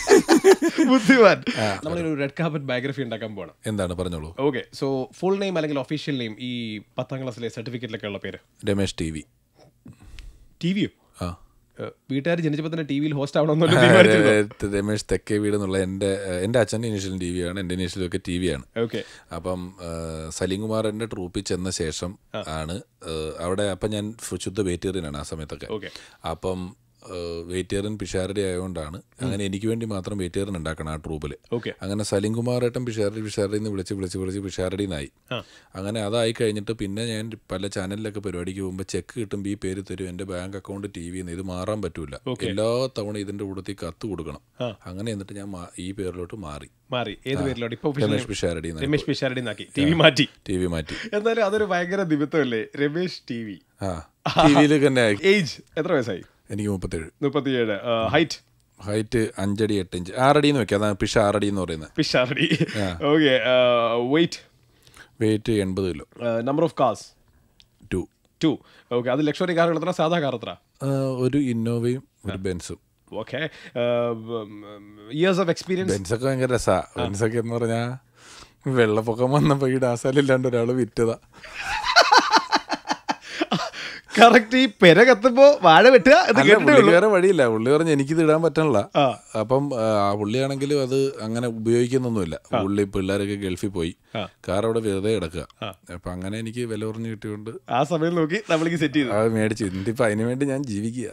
ബുദ്ധിമാൻ നമ്മളൊരു റെഡ് കാർപ്പറ്റ് ബയോഗ്രഫി ഉണ്ടാക്കാൻ പോകണം എന്താണ് പറഞ്ഞോളൂ ഓക്കെ സോ ഫുൾ നെയിം അല്ലെങ്കിൽ ഒഫീഷ്യൽ നെയിം ഈ പത്താം ക്ലാസ്സിലെ സർട്ടിഫിക്കറ്റിലൊക്കെ ഉള്ള പേര് രമേശ് ടി വി ടി വിയോ ആ വീട്ടുകാർ ജനിച്ചപ്പോൾ തന്നെ ടി വിയിൽ ഹോസ്റ്റ് ആവണമെന്നൊരു തീരുമാനിച്ചിരുന്നോ? രമേശ് തെക്കേ വീട് എന്നുള്ള എൻ്റെ എൻ്റെ അച്ഛൻ്റെ ഇനീഷ്യലും ടി വിയാണ് എൻ്റെ ഇനീഷ്യലും ഒക്കെ ടി വിയാണ് ഓക്കെ അപ്പം സലീംകുമാറിൻ്റെ ട്രൂപ്പിൽ ചെന്ന ശേഷം ആണ് ആ, അവിടെ അപ്പം ഞാൻ ശുദ്ധ വെജിറ്റേറിയനാണ് ആ സമയത്തൊക്കെ Okay. അപ്പം വെജിറ്റേറിയൻ പിഷാരടി ആയതുകൊണ്ടാണ് അങ്ങനെ എനിക്ക് വേണ്ടി മാത്രം വെജിറ്റേറിയൻ ഉണ്ടാക്കണം ആ ട്രൂപ്പിൽ ഓക്കെ അങ്ങനെ സലീംകുമാറേട്ടൻ പിഷാരടി പിഷാരടി എന്ന് വിളിച്ച് വിളിച്ച് വിളിച്ച് പിഷാരടി എന്നായി ആ. അങ്ങനെ അതായി കഴിഞ്ഞിട്ട് പിന്നെ ഞാൻ പല ചാനലിലൊക്കെ പരിപാടിക്ക് പോകുമ്പോൾ ചെക്ക് കിട്ടുമ്പോൾ ഈ പേര് തരും എൻ്റെ ബാങ്ക് അക്കൗണ്ട് ടി വി ഇത് മാറാൻ പറ്റൂല എല്ലാ തവണ ഇതിൻ്റെ കൂടത്തിൽ കത്ത് കൊടുക്കണം ആ. അങ്ങനെ എന്നിട്ട് ഞാൻ മാ- ഈ പേരിലോട്ട് മാറി മാറി ഏത് പേരിലോട്ട് ഇപ്പൊ രമേശ് പിഷാരടി എന്ന് രമേശ് പിഷാരടി നാക്കി ടി വി മാറ്റി ടി വി മാറ്റി എന്നാലും അതൊരു ഭയങ്കര നിമിത്തമല്ലേ രമേശ് ടി വി ആ ടി വിയിൽ തന്നെ ഏജ് എത്ര വയസ്സായി എനിക്ക് മുപ്പത്തേഴ് മുപ്പത്തിയേഴ് ഹൈറ്റ് ഹൈറ്റ് അഞ്ചടി എട്ട് ഇഞ്ച് ആറടി എന്ന് വെക്കാം അതാണ് പിഷ ആറടി എന്ന് പറയുന്നത് പിഷാരടി ഓക്കെ വെയിറ്റ് വെയിറ്റ് എൺപത് kilo number of cars two two okay അത് ലക്ഷറി കാറുകൾ എത്ര സാധാ കാർ എത്ര ഒരു ഇന്നോവയും ഒരു ബെൻസും ഓക്കെ ഇയേഴ്സ് ഓഫ് എക്സ്പീരിയൻസ് ബെൻസൊക്കെ ഭയങ്കര രസാ ബെൻസൊക്കെ എന്ന് പറഞ്ഞാ വെള്ളപ്പൊക്കം വന്നപ്പോ ഈ ഡാസാലില്ലാണ്ട് ഒരാള് വിറ്റതാ കറക്റ്റ് ഈ പെര കത്തുമ്പോ വാഴ വെട്ടുക എന്ന് അല്ല, കേട്ടിട്ടേ പുള്ളി ഉള്ളൂ. വേറെ വഴിയില്ല പുള്ളി പറഞ്ഞ് എനിക്കിത് ഇടാൻ പറ്റണില്ല ആ. അപ്പം ആ ആ പുള്ളിയാണെങ്കിലും അത് അങ്ങനെ ഉപയോഗിക്കുന്നൊന്നുമില്ല പുള്ളി പിള്ളേരൊക്കെ ഗൾഫിൽ പോയി ആ. കാർ അവിടെ വെറുതെ കിടക്കുക അപ്പൊ അങ്ങനെ എനിക്ക് വില കുറഞ്ഞ് കിട്ടിയോണ്ട് ആ സമയം നോക്കി നമ്മൾക്ക് സെറ്റ് ചെയ്തു അത് മേടിച്ചു എന്നിട്ടിപ്പോ അതിനു വേണ്ടി ഞാൻ ജീവിക്കുക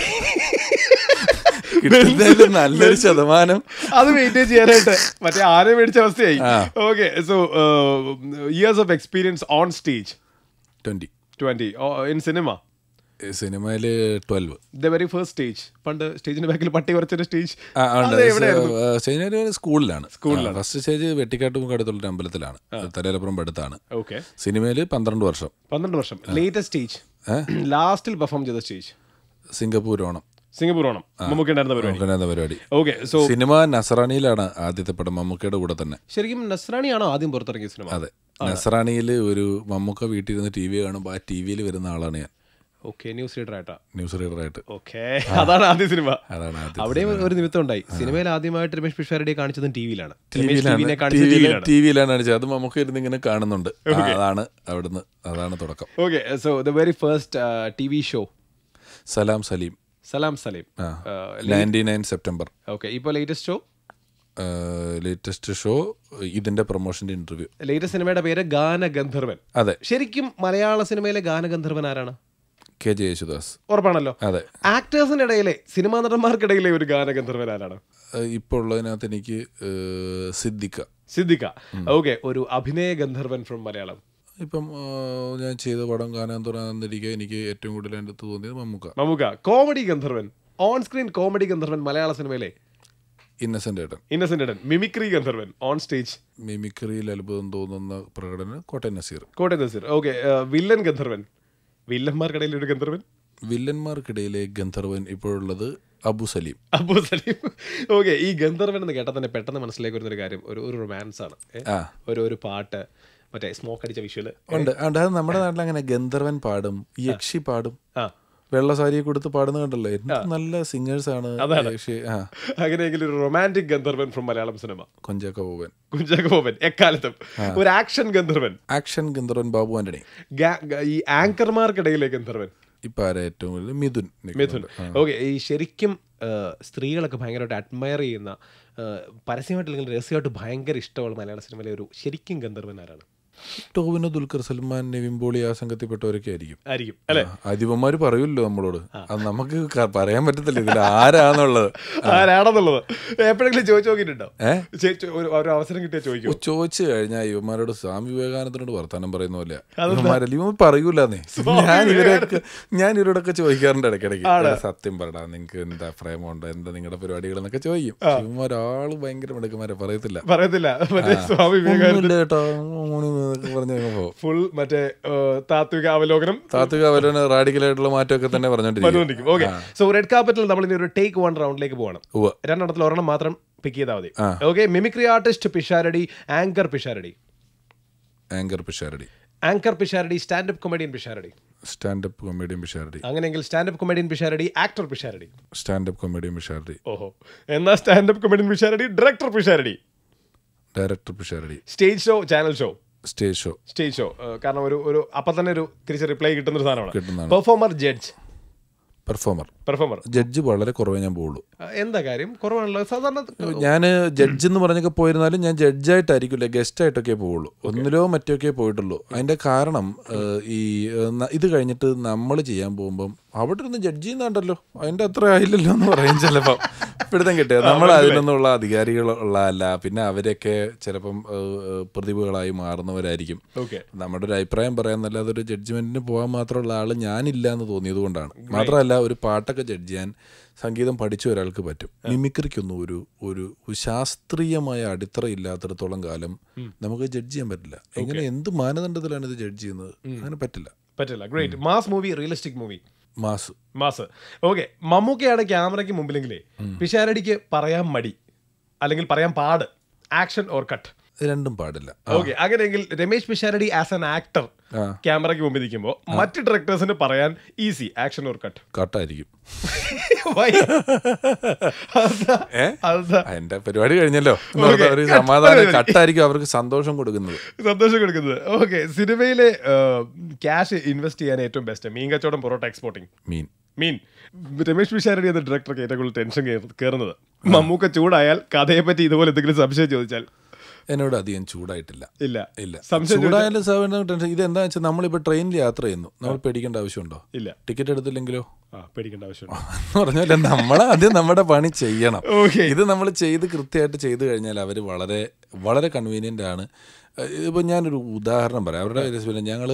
കിട്ടുന്നതിൽ നല്ലൊരു ശതമാനം അത് മെയിൻറ്റെയിൻ ചെയ്യാനായിട്ട് മറ്റേ ആരെ മേടിച്ച അവസ്ഥയായി okay so years of experience on stage twenty twenty in cinema സിനിമയില് twelve the very first stage പണ്ട് സ്റ്റേജിന്റെ ബാക്കിൽ പട്ടി കുറച്ചൊരു സ്റ്റേജ് ആ, ഉണ്ട്. അത് എവിടെയായിരുന്നു? സ്- സ്റ്റേജിനൊരു സ്കൂളിലാണ് സ്കൂളിലാണ് ഫസ്റ്റ് സ്റ്റേജ് വെട്ടിക്കാട്ടുമുക്ക് അടുത്തുള്ള അമ്പലത്തിലാണ് തലയിലപ്പുറം അടുത്താണ് ഓക്കെ സിനിമയിൽ പന്ത്രണ്ട് വർഷം പന്ത്രണ്ട് വർഷം ലേറ്റസ്റ്റ് സ്റ്റേജ് ലാസ്റ്റിൽ പെർഫോം ചെയ്ത stage Singapore Onam Singapore Onam മമ്മൂക്കി ഉണ്ടായിരുന്ന പരിപാടി നമുക്കെന്നാ പരിപാടി ഓക്കെ സോ സിനിമ നസറാണിയിലാണ് ആദ്യത്തെ പടം മമ്മൂക്കയുടെ കൂടെ തന്നെ ശരിക്കും നസ്രാണിയാണോ ആദ്യം പുറത്തിറങ്ങിയ സിനിമ അതെ നസറാണിയിൽ ഒരു മമ്മൂക്ക വീട്ടിൽ ഇരുന്ന് ടി വി കാണുമ്പോൾ ആ ടി വിയിൽ വരുന്ന ആളാണ് ഞാൻ ഓക്കെ ന്യൂസ് റീഡർ ആയിട്ടാ ന്യൂസ് റീഡറായിട്ട് ഓക്കെ അതാണ് ആദ്യ സിനിമ അതാണ് ആദ്യം അവിടെ ഒരു നിമിത്തം ഉണ്ടായി സിനിമയിൽ ആദ്യമായിട്ട് രമേശ് പിഷാരടിയെ കാണിച്ചതും ടി വിയിലാണ് ടി വിയിലാണ് കാണിച്ചത് ടി വിയിലാണ് ടി വിയിലാണ് അടിച്ചത് അത് മമ്മൂക്ക ഇരുന്ന് ഇങ്ങനെ കാണുന്നുണ്ട് ആ, അതാണ് അവിടുന്ന് അതാണ് തുടക്കം okay so the very first T V show Salam Salim Salam Salim ninety nine September okay ഇപ്പോൾ ലേറ്റസ്റ്റ് ഷോ ലേറ്റസ്റ്റ് ഷോ ഇതിന്റെ പ്രൊമോഷന്റെ ഇന്റർവ്യൂ ലേറ്റസ്റ്റ് സിനിമയുടെ പേര് ഗാനഗന്ധർവൻ അതെ ശരിക്കും മലയാള സിനിമയിലെ ഗാനഗന്ധർവൻ ആരാണ് കെ ജെ യേശുദാസ് ഉറപ്പാണല്ലോ അതെ ആക്ടേഴ്സിന്റെ ഇടയിലെ സിനിമാ നടന്മാർക്കിടയിലെ ഒരു ഗാനഗന്ധർവൻ ആരാണ് ഏഹ് ഇപ്പോൾ ഉള്ളതിനകത്ത് എനിക്ക് ഏഹ് സിദ്ദിഖ സിദ്ദിഖ ഓക്കെ ഒരു അഭിനയ ഗന്ധർവൻ ഫ്രം മലയാളം ഇപ്പം ഏഹ് ഞാൻ ചെയ്ത പടം കാണാൻ തുറന്നിരിക്കുക എനിക്ക് ഏറ്റവും കൂടുതൽ എൻ്റെ അടുത്ത് തോന്നിയത് മമ്മൂക്ക മമ്മൂക്ക കോമഡി ഗന്ധർവൻ ഓൺ സ്ക്രീൻ കോമഡി ഗന്ധർവൻ മലയാള സിനിമയിലെ ഇന്നസെന്റ് ഏട്ടൻ ഇന്നസെന്റ് ഇടൻ മിമിക്രി ഗന്ധർവൻ ഓൺ സ്റ്റേജ് മിമിക്രിയിൽ അത്ഭുതം തോന്നുന്ന പ്രകടനം കോട്ടയം നസീർ കോട്ടയം നസീർ ഓക്കെ വില്ലൻ ഗന്ധർവൻ വില്ലന്മാർക്കിടയിൽ ഒരു ഗന്ധർവൻ വില്ലന്മാർക്കിടയിലെ ഗന്ധർവൻ ഇപ്പോഴുള്ളത് അബു സലീം അബു സലീം ഓക്കെ ഈ ഗന്ധർവൻ എന്ന് കേട്ടാൽ തന്നെ പെട്ടെന്ന് മനസ്സിലേക്ക് വരുന്ന ഒരു കാര്യം ഒരു ഒരു റൊമാൻസ് ആണ് ഏ? ആ. ഒരു ഒരു പാട്ട് മറ്റേ സ്മോക്ക് അടിച്ച വിഷ്വല് ഉണ്ട് ഉണ്ട് അത് നമ്മുടെ നാട്ടിൽ അങ്ങനെ ഗന്ധർവൻ പാടും യക്ഷി പാടും ആ വെള്ള സാരിയെ കൊടുത്ത് പാടുന്ന കണ്ടല്ലോ എന്ത് നല്ല സിംഗേഴ്സ് ആണ് യക്ഷി ആ അങ്ങനെയെങ്കിൽ ഒരു റൊമാൻറ്റിക് ഗന്ധർവൻ ഫ്രം മലയാളം സിനിമ കൊഞ്ചാക്ക ബോബൻ കുഞ്ചാക്കോ ബോബൻ എക്കാലത്തും ഒരു ആക്ഷൻ ഗന്ധർവൻ ആക്ഷൻ ഗന്ധർവൻ ബാബു ആന്റണി ഗാ- ഗ- ഈ ആങ്കർമാർക്കിടയിലെ ഗന്ധർവൻ ഇപ്പൊ ആരാ ഏറ്റവും കൂടുതൽ മിഥുൻ മിഥുൻ ഓക്കെ ഈ ശരിക്കും ആ, സ്ത്രീകളൊക്കെ ഭയങ്കരമായിട്ട് അഡ്മയർ ചെയ്യുന്ന ആ, പരസ്യമായിട്ട് അല്ലെങ്കിൽ രഹസ്യമായിട്ട് ഭയങ്കര ഇഷ്ടമുള്ള മലയാള സിനിമയിലെ ഒരു ശരിക്കും ഗന്ധർവൻ ആരാണ് ടോവിനോ ദുൽഖർ സൽമാൻ നിവിൻ പോളി ആ സംഘത്തിൽപ്പെട്ടവരൊക്കെ ആയിരിക്കും ആയിരിക്കും അല്ലെ അധിപന്മാര് പറയുമല്ലോ നമ്മളോട് അത് നമുക്ക് ക- പറയാൻ പറ്റത്തില്ല ഇതിൽ ആരാന്നുള്ളത് ആരാണെന്നുള്ളത് എപ്പോഴെങ്കിലും ചോദിച്ചു നോക്കിയിട്ടുണ്ടോ ഏ? ചെ- ചെ- ഒരു ഒരു അവസരം കിട്ടിയാൽ ചോദിക്കും ചോദിച്ചു കഴിഞ്ഞാൽ ഇവന്മാരോട് സ്വാമി വിവേകാനന്ദനോട് വർത്താനം പറയുന്ന പോലെ ഇവന്മാരല്ല ഇവൻ പറയൂലെന്നേ ഞാൻ ഇവരൊക്കെ ഞാൻ ഇവരോടൊക്കെ ചോദിക്കാറുണ്ട് ഇടയ്ക്കിടയ്ക്ക് എടാ, സത്യം പറടാ നിങ്ങൾക്ക് എന്താ പ്രേമമുണ്ട് എന്താ നിങ്ങളുടെ പരിപാടികൾ എന്നൊക്കെ ചോദിക്കും ഇവന്മാരാള് ഭയങ്കര മിടുക്കന്മാരെ പറയത്തില്ല പറയത്തില്ല മറ്റേ സ്വാമി വിവേകാനന്ദ ഒന്നുമില്ല കേട്ടോ ഊണി എന്നൊക്കെ പറഞ്ഞ് അങ്ങ് പോകും ഫുൾ മറ്റേ ആ, താത്വിക അവലോകനം താത്വിക അവരന് റാഡിക്കലായിട്ടുള്ള മാറ്റമൊക്കെ തന്നെ പറഞ്ഞോണ്ടിരിക്കും പറഞ്ഞുകൊണ്ടിരിക്കും ഓക്കെ സോ റെഡ് കാർപ്പറ്റിൽ നമ്മൾ ഇനി ഒരു ടേക്ക് വൺ റൗണ്ടിലേക്ക് പോകണം ഉവ്വ. രണ്ടെണ്ണത്തിൽ ഒരെണ്ണം മാത്രം പിക്ക് ചെയ്താൽ മതി okay mimicry artist Pisharody anchor Pisharody anchor Pisharody anchor Pisharody standup comedian Pisharody standup comedian Pisharody അങ്ങനെയെങ്കിൽ standup comedian Pisharody actor Pisharody standup comedian Pisharody ഓഹോ എന്നാ standup comedian Pisharody director Pisharody director Pisharody stage show channel show stage show stage show കാരണം ഒരു ഒരു അപ്പൊ തന്നെ ഒരു തിരിച്ച് റിപ്ലൈ കിട്ടുന്ന ഒരു സാധനമാണ് കിട്ടുന്നതാണ്. Performer judge performer performer judge വളരെ കുറവേ ഞാൻ പോവുള്ളൂ എന്താ കാര്യം കുറവാണല്ലോ സാധാരണ ഞാൻ ജഡ്ജ് എന്ന് പറഞ്ഞൊക്കെ പോയിരുന്നാലും ഞാൻ ജഡ്ജായിട്ടായിരിക്കില്ല ഗസ്റ്റ് ആയിട്ടൊക്കെ പോവുള്ളൂ ഒന്നിലോ മറ്റൊക്കെ പോയിട്ടുള്ളൂ അതിന്റെ കാരണം ഏഹ്, ഈ ഏഹ്, ന- ഇത് കഴിഞ്ഞിട്ട് നമ്മൾ ചെയ്യാൻ പോകുമ്പം അവിടെ ഇരുന്ന് ജഡ്ജ് ചെയ്യുന്നുണ്ടല്ലോ അതിന്റെ അത്ര ആയില്ലല്ലോ എന്ന് പറയും ചിലപ്പം പിടുത്തം കിട്ടുക നമ്മൾ അതിനൊന്നുള്ള അധികാരികളുള്ള അല്ല പിന്നെ അവരൊക്കെ ചിലപ്പം ഏഹ്, ഏഹ്, പ്രതിഭകളായി മാറുന്നവരായിരിക്കും ഓക്കെ നമ്മുടെ ഒരു അഭിപ്രായം പറയാന്നല്ലാതെ ഒരു ജഡ്ജ്മെന്റിന് പോകാൻ മാത്രമുള്ള ആള് ഞാനില്ല എന്ന് തോന്നിയത് കൊണ്ടാണ് മാത്രമല്ല ഒരു പാട്ടൊക്കെ ജഡ്ജ് ചെയ്യാൻ സംഗീതം പഠിച്ച ഒരാൾക്ക് പറ്റും മിമിക്രിക്കൊന്നും ഒരു ഒരു ഒരു ശാസ്ത്രീയമായ അടിത്തറ ഇല്ലാത്തിടത്തോളം കാലം നമുക്ക് ജഡ്ജ് ചെയ്യാൻ പറ്റില്ല എങ്ങനെ എന്ത് മാനദണ്ഡത്തിലാണ് ഇത് ജഡ്ജ് ചെയ്യുന്നത് അങ്ങനെ പറ്റില്ല പറ്റില്ല great mass movie realistic movie mass mass okay മമ്മൂക്കയാണ് ക്യാമറയ്ക്ക് മുമ്പിലെങ്കിലേ പിഷാരടിക്ക് പറയാൻ മടി അല്ലെങ്കിൽ പറയാൻ പാട് ആക്ഷൻ ഓർ കട്ട് രണ്ടും പാടില്ല ഓക്കെ അങ്ങനെയെങ്കിൽ Ramesh Pisharody as an actor ആ. ക്യാമറയ്ക്ക് മുമ്പിൽ നിൽക്കുമ്പോൾ മറ്റ് ഡയറക്ടേഴ്സിന് പറയാൻ ഈസി ആക്ഷൻ ഓർ കട്ട് കട്ടായിരിക്കും ഏ? എന്റെ പരിപാടി കഴിഞ്ഞല്ലോ എന്ന് പറഞ്ഞാൽ ഒരു സമാധാനം കട്ടായിരിക്കും അവർക്ക് സന്തോഷം കൊടുക്കുന്നത് സന്തോഷം കൊടുക്കുന്നത് ഓക്കെ സിനിമയിലെ ക്യാഷ് ഇൻവെസ്റ്റ് ചെയ്യാൻ ഏറ്റവും ബെസ്റ്റ് മീൻ കച്ചവടം പൊറോട്ട എക്സ്പോർട്ടിംഗ് മീൻ മീൻ രമേശ് പിഷാരടി എന്ന ഡയറക്ടർക്ക് ഏറ്റവും കൂടുതൽ ടെൻഷൻ കയറുന്നത് മമ്മൂക്ക ചൂടായാൽ കഥയെ പറ്റി ഇതുപോലെ എന്തെങ്കിലും സംശയം ചോദിച്ചാൽ എന്നോട് അധികം ചൂടായിട്ടില്ല ഇല്ല ഇല്ല സംശയം ചൂടായാലും സാറിന് ടെൻഷൻ ഇത് എന്താ വെച്ചാൽ നമ്മളിപ്പോൾ ട്രെയിനിൽ യാത്ര ചെയ്യുന്നു നമ്മൾ പേടിക്കേണ്ട ആവശ്യമുണ്ടോ ഇല്ല ടിക്കറ്റ് എടുത്തില്ലെങ്കിലോ ആ പേടിക്കേണ്ട ആവശ്യമുണ്ട് എന്ന് പറഞ്ഞാൽ നമ്മൾ ആദ്യം നമ്മുടെ പണി ചെയ്യണം Okay. ഇത് നമ്മൾ ചെയ്ത് കൃത്യമായിട്ട് ചെയ്തു കഴിഞ്ഞാൽ അവർ വളരെ വളരെ കൺവീനിയൻ്റ് ആണ് ഇതിപ്പോൾ ഞാനൊരു ഉദാഹരണം പറയാം അവരുടെ രസമില്ല ഞങ്ങൾ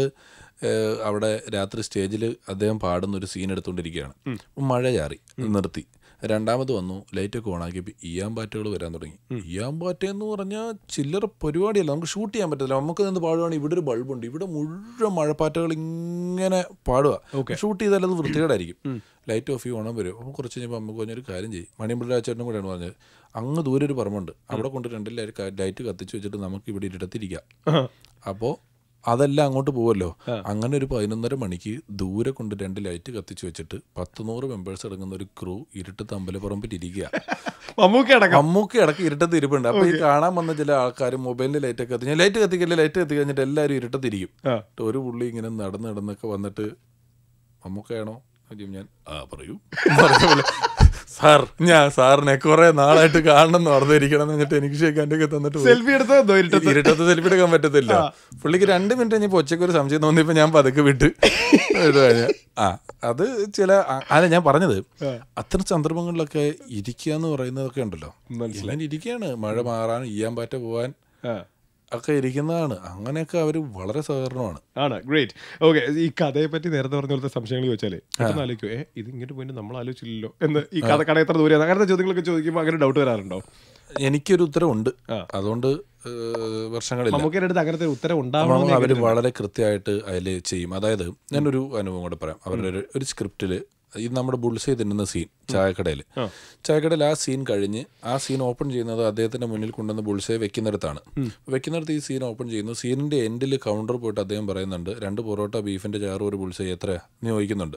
അവിടെ രാത്രി സ്റ്റേജിൽ അദ്ദേഹം പാടുന്ന ഒരു സീൻ എടുത്തുകൊണ്ടിരിക്കുകയാണ് മഴ ചാറി നിർത്തി രണ്ടാമത് വന്നു ലൈറ്റൊക്കെ ഓണാക്കിയപ്പോൾ ഇയാമ്പാറ്റകൾ വരാൻ തുടങ്ങി ഇയാമ്പാറ്റ എന്ന് പറഞ്ഞാൽ ചില്ലറ പരിപാടിയല്ല നമുക്ക് ഷൂട്ട് ചെയ്യാൻ പറ്റില്ല നമുക്ക് നിന്ന് പാടുവാണെങ്കിൽ ഇവിടെ ഒരു ബൾബുണ്ട് ഇവിടെ മുഴുവൻ മഴപ്പാറ്റകൾ ഇങ്ങനെ പാടുക ഷൂട്ട് ചെയ്താൽ അത് വൃത്തികേടായിരിക്കും ലൈറ്റ് ഓഫ് ചെയ്യും ഓണം വരും അപ്പോൾ കുറച്ച് കഴിഞ്ഞപ്പോൾ നമുക്ക് പറഞ്ഞൊരു കാര്യം ചെയ്യും മണിമ്പിള്ള ചേട്ടനും കൂടെയാണ് പറഞ്ഞത് അങ്ങ് ദൂരെ ഒരു പറമ്പുണ്ട് അവിടെ കൊണ്ട് രണ്ട് ലൈറ്റ് കത്തിച്ച് വെച്ചിട്ട് നമുക്ക് ഇവിടെ ഇടത്തിരിക്കാം അപ്പോൾ അതെല്ലാം അങ്ങോട്ട് പോവല്ലോ അങ്ങനെ ഒരു പതിനൊന്നര മണിക്ക് ദൂരെ കൊണ്ട് രണ്ട് ലൈറ്റ് കത്തിച്ച് വെച്ചിട്ട് പത്ത് നൂറ് മെമ്പേഴ്സ് അടങ്ങുന്ന ഒരു ക്രൂ ഇരുട്ട് തമ്പലപ്പറമ്പിൽ ഇരിക്കുക മമ്മൂക്ക അടക്കം അമ്മൂക്ക് ഇടക്ക് ഇരുട്ടത്ത് ഇരിപ്പുണ്ട് അപ്പൊ ഈ കാണാൻ വന്ന ചില ആൾക്കാർ മൊബൈലിൽ ലൈറ്റ് ഒക്കെ കത്തിച്ച് ലൈറ്റ് കത്തിക്കല്ലേ ലൈറ്റ് കത്തി കഴിഞ്ഞിട്ട് എല്ലാവരും ഇരുട്ടത്തിരിക്കും ആ. എന്നിട്ട് ഒരു പുള്ളി ഇങ്ങനെ നടന്ന് നടന്നൊക്കെ വന്നിട്ട് അമ്മൂക്കയാണോ ചോദിക്കും ഞാൻ ആ പറയൂ പറഞ്ഞ പോലെ, സാർ ഞാൻ സാറിനെ കുറെ നാളായിട്ട് കാണണം എന്ന് ഓർത്തിരിക്കണം എന്ന് പറഞ്ഞിട്ട് എനിക്ക് ഷേക്കാൻ്റെ ഒക്കെ തന്നിട്ട് പോയി. സെൽഫി എടുത്തോ ഇരുട്ടത്ത് ഇരുട്ടത്ത് സെൽഫി എടുക്കാൻ പറ്റത്തില്ല പുള്ളിക്ക് രണ്ട് മിനിറ്റ് കഴിഞ്ഞപ്പോൾ ഒച്ചയ്ക്ക് ഒരു സംശയം തോന്നിയപ്പോൾ ഞാൻ പതുക്കെ വിട്ട് ഇത് കഴിഞ്ഞ്. ആ അത് ചില ആ- അല്ല ഞാൻ പറഞ്ഞത് അത്തരം സന്ദർഭങ്ങളിലൊക്കെ ഇരിക്കുക എന്ന് പറയുന്നതൊക്കെ ഉണ്ടല്ലോ എല്ലാം ഇരിക്കുകയാണ് മഴ മാറാൻ ഇയ്യാൻ പാറ്റ പോവാൻ ആ. ഒക്കെ ഇരിക്കുന്നതാണ് അങ്ങനെയൊക്കെ അവർ വളരെ സഹകരണമാണ് ആണ് ഗ്രേറ്റ് ഓക്കെ ഈ കഥയെ പറ്റി നേരത്തെ പറഞ്ഞ പോലത്തെ സംശയങ്ങൾ ചോദിച്ചാലേ പെട്ടെന്ന് ആലോചിക്കും ഏ ഇത് ഇങ്ങോട്ട് പോയിട്ട് നമ്മൾ ആലോചിച്ചില്ലല്ലോ എന്ന് ഈ കഥ കട എത്ര ദൂരെയാണ് അങ്ങനത്തെ ചോദ്യങ്ങളൊക്കെ ചോദിക്കുമ്പോൾ അങ്ങനെ ഡൗട്ട് വരാറുണ്ടോ എനിക്കൊരു ഉത്തരവുണ്ട് ആ. അതുകൊണ്ട് ഏഹ്, വർഷങ്ങളില്ല മമ്മൂക്കയുടെ അടുത്ത് അങ്ങനത്തെ ഒരു ഉത്തരം ഉണ്ടാവണം അവർ വളരെ കൃത്യമായിട്ട് അതിൽ ചെയ്യും അതായത് ഞാനൊരു അനുഭവം കൂടെ പറയാം അവരുടെ ഒരു ഒരു സ്ക്രിപ്റ്റിൽ ഇത് നമ്മുടെ ബുൾസൈ തിന്നുന്ന സീൻ ചായക്കടയിൽ ചായക്കടയിൽ ആ സീൻ കഴിഞ്ഞ് ആ സീൻ ഓപ്പൺ ചെയ്യുന്നത് അദ്ദേഹത്തിന്റെ മുന്നിൽ കൊണ്ടുവന്ന് ബുൾസൈ വെക്കുന്നിടത്താണ് വെക്കുന്നിടത്ത് ഈ സീൻ ഓപ്പൺ ചെയ്യുന്നു സീനിന്റെ എൻഡിൽ കൗണ്ടർ പോയിട്ട് അദ്ദേഹം പറയുന്നുണ്ട് രണ്ട് പൊറോട്ട ബീഫിന്റെ ചാറ് ഒരു ബുൾസൈ എത്രയാ നീ ചോദിക്കുന്നുണ്ട്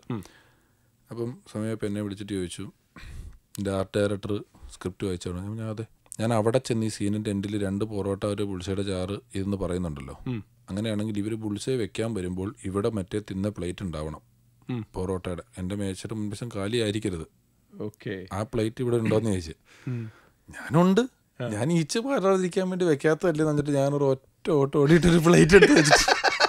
അപ്പം സമയപ്പം എന്നെ വിളിച്ചിട്ട് ചോദിച്ചു എൻ്റെ ആർട്ട് ഡയറക്ടർ സ്ക്രിപ്റ്റ് വായിച്ചാണ് ഞാൻ അതെ ഞാൻ അവിടെ ചെന്ന് ഈ സീനിൻ്റെ എൻഡിൽ രണ്ട് പൊറോട്ട ഒരു ബുൾസയുടെ ചാറ് ഇതെന്ന് പറയുന്നുണ്ടല്ലോ അങ്ങനെയാണെങ്കിൽ ഇവർ ബുൾസയെ വെക്കാൻ വരുമ്പോൾ ഇവിടെ മറ്റേ തിന്ന പ്ലേറ്റ് ഉണ്ടാവണം പൊറോട്ടയുടെ എൻ്റെ മേച്ചയുടെ മുൻവശം കാലി ആയിരിക്കരുത് ഓക്കെ ആ പ്ലേറ്റ് ഇവിടെ ഉണ്ടോയെന്ന് ചോദിച്ചു ഞാനുണ്ട് ഞാൻ ഈച്ച് പാരാതിരിക്കാൻ വേണ്ടി വെക്കാത്തതല്ലേ എന്ന് പറഞ്ഞിട്ട് ഞാനൊരു ഒറ്റ ഓട്ടോ ഓടിയിട്ട് ഒരു പ്ലേറ്റ് എടുത്ത് വെച്ചിട്ട്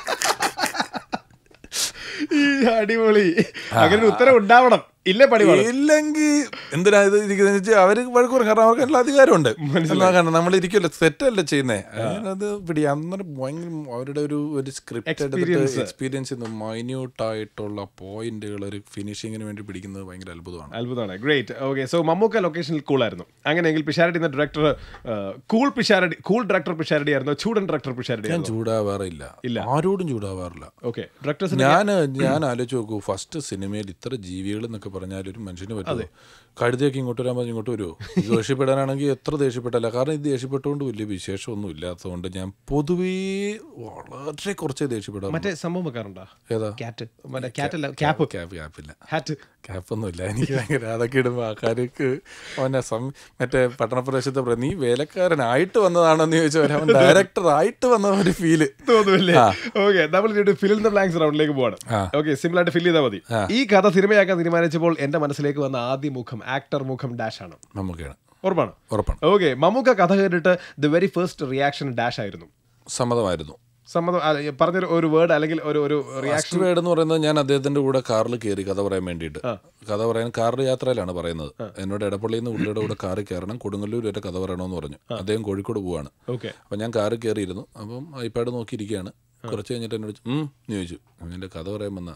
ഈ അടിപൊളി അങ്ങനെ ഒരു ഉത്തരം ഉണ്ടാവണം ഇല്ലേ പണി പാടും ഇല്ലെങ്കിൽ എന്തിനാ ഇത് ഇരിക്കുന്നത് വെച്ചാൽ അവര് വഴക്കൂറ് കാരണം അവർക്ക് എല്ലാ അധികാരമുണ്ട് എന്നാ കാരണം നമ്മൾ ഇരിക്കുമല്ലോ സെറ്റല്ല ചെയ്യുന്നേ അത് പിടി അന്നേരം ഭയങ്കര അവരുടെ ഒരു ഒരു സ്ക്രിപ്റ്റ് എടുത്തിട്ട് Experience. എക്സ്പീരിയൻസ് മൈന്യൂട്ട് ആയിട്ടുള്ള പോയിന്റുകൾ ഒരു ഫിനിഷിങ്ങിന് വേണ്ടി പിടിക്കുന്നത് ഭയങ്കര അത്ഭുതമാണ് അത്ഭുതമാണ് ഗ്രേറ്റ് ഓക്കെ സോ മമ്മൂക്ക ലൊക്കേഷനിൽ കൂളായിരുന്നു അങ്ങനെയെങ്കിൽ പിഷാരടി എന്ന director cool Pisharody cool director Pisharody ആയിരുന്നു ചൂടൻ ഡയറക്ടർ പിഷാരടി ഞാൻ ആയിരുന്നു ചൂടാവാറില്ല ഇല്ല. ആരോടും ചൂടാവാറില്ല ഓക്കെ ഡയറക്ടേഴ്സിന് ഞാൻ ഞാൻ ആലോചിച്ച് നോക്കൂ ഫസ്റ്റ് സിനിമയിൽ ഇത്ര ജീവികൾ എന്നൊക്കെ പറഞ്ഞാൽ ഒരു മനുഷ്യന് പറ്റുമോ കഴുതിയൊക്കെ ഇങ്ങോട്ട് വരാൻ പറഞ്ഞ് ഇങ്ങോട്ട് വരുമോ ഇത് ദേഷ്യപ്പെടാനാണെങ്കിൽ എത്ര ദേഷ്യപ്പെട്ടല്ല കാരണം ഇത് ദേഷ്യപ്പെട്ടുകൊണ്ട് വലിയ വിശേഷമൊന്നും ഇല്ലാത്തതുകൊണ്ട് ഞാൻ പൊതുവേ വളരെ കുറച്ചേ ദേഷ്യപ്പെടാം മറ്റേ സംഭവം വെക്കാറുണ്ടോ ഏതാ ക്യാറ്റ് മറ്റേ ക്യാറ്റ് അല്ല ക്യാപ്പ് ക്യാപ്പ് ക്യാപ്പില്ല ഹാറ്റ് ക്യാപ്പൊന്നുമില്ല എനിക്ക് ഭയങ്കര അതൊക്കെ ഇടുമ്പോൾ ആൾക്കാർക്ക് അവനെ സം മറ്റേ പട്ടണപ്രദേശത്തെ പ്ര- നീ വേലക്കാരനായിട്ട് വന്നതാണോ എന്ന് ചോദിച്ചാൽ അവൻ ഡയറക്ടർ ആയിട്ട് വന്ന ഒരു ഫീല് തോന്നുന്നില്ലേ ഓക്കെ നമ്മൾ ഫിലിം ദ ബ്ലാങ്ക്സ് റൗണ്ടിലേക്ക് പോവാണ് ആ. ഓക്കെ സിമ്പിൾ ആയിട്ട് ഫിൽ ചെയ്താൽ മതി ഈ കഥ സിനിമയാക്കാൻ തീരുമാനിച്ചപ്പോൾ എന്റെ മനസ്സിലേക്ക് വന്ന ആദ്യ മുഖം ആക്ടർ മുഖം ഡാഷ് ആണ് മമ്മൂക്കയാണ് ഉറപ്പാണ് ഉറപ്പാണ് ഓക്കെ മമ്മൂക്ക കഥ കേട്ടിട്ട് the very first reaction dash ആയിരുന്നു സമ്മതമായിരുന്നു സമ്മതം ആ, പറഞ്ഞൊരു ഒരു വേർഡ് അല്ലെങ്കിൽ ഒരു ഒരു റിയാക്ഷൻ ഫസ്റ്റ് വേർഡ് എന്ന് പറയുന്നത് ഞാൻ അദ്ദേഹത്തിന്റെ കൂടെ കാറിൽ കയറി കഥ പറയാൻ വേണ്ടിയിട്ട് കഥ പറയാൻ കാറിൽ യാത്രയിലാണ് പറയുന്നത് എന്നോട് എടപ്പള്ളിയിൽ നിന്ന് ഉള്ളിയുടെ കൂടെ കാറിൽ കയറണം കൊടുങ്ങല്ലൂർ വരെ കഥ പറയണമെന്ന് പറഞ്ഞു അദ്ദേഹം കോഴിക്കോട് പോവാണ് ഓക്കെ അപ്പം ഞാൻ കാറിൽ കയറിയിരുന്നു അപ്പം ഐപാഡ് നോക്കിയിരിക്കുകയാണ് കുറച്ച് കഴിഞ്ഞിട്ട് എന്നോട് ചോദിച്ചു, ഉം എന്ന് ചോദിച്ചു അപ്പം എൻ്റെ കഥ പറയാൻ വന്ന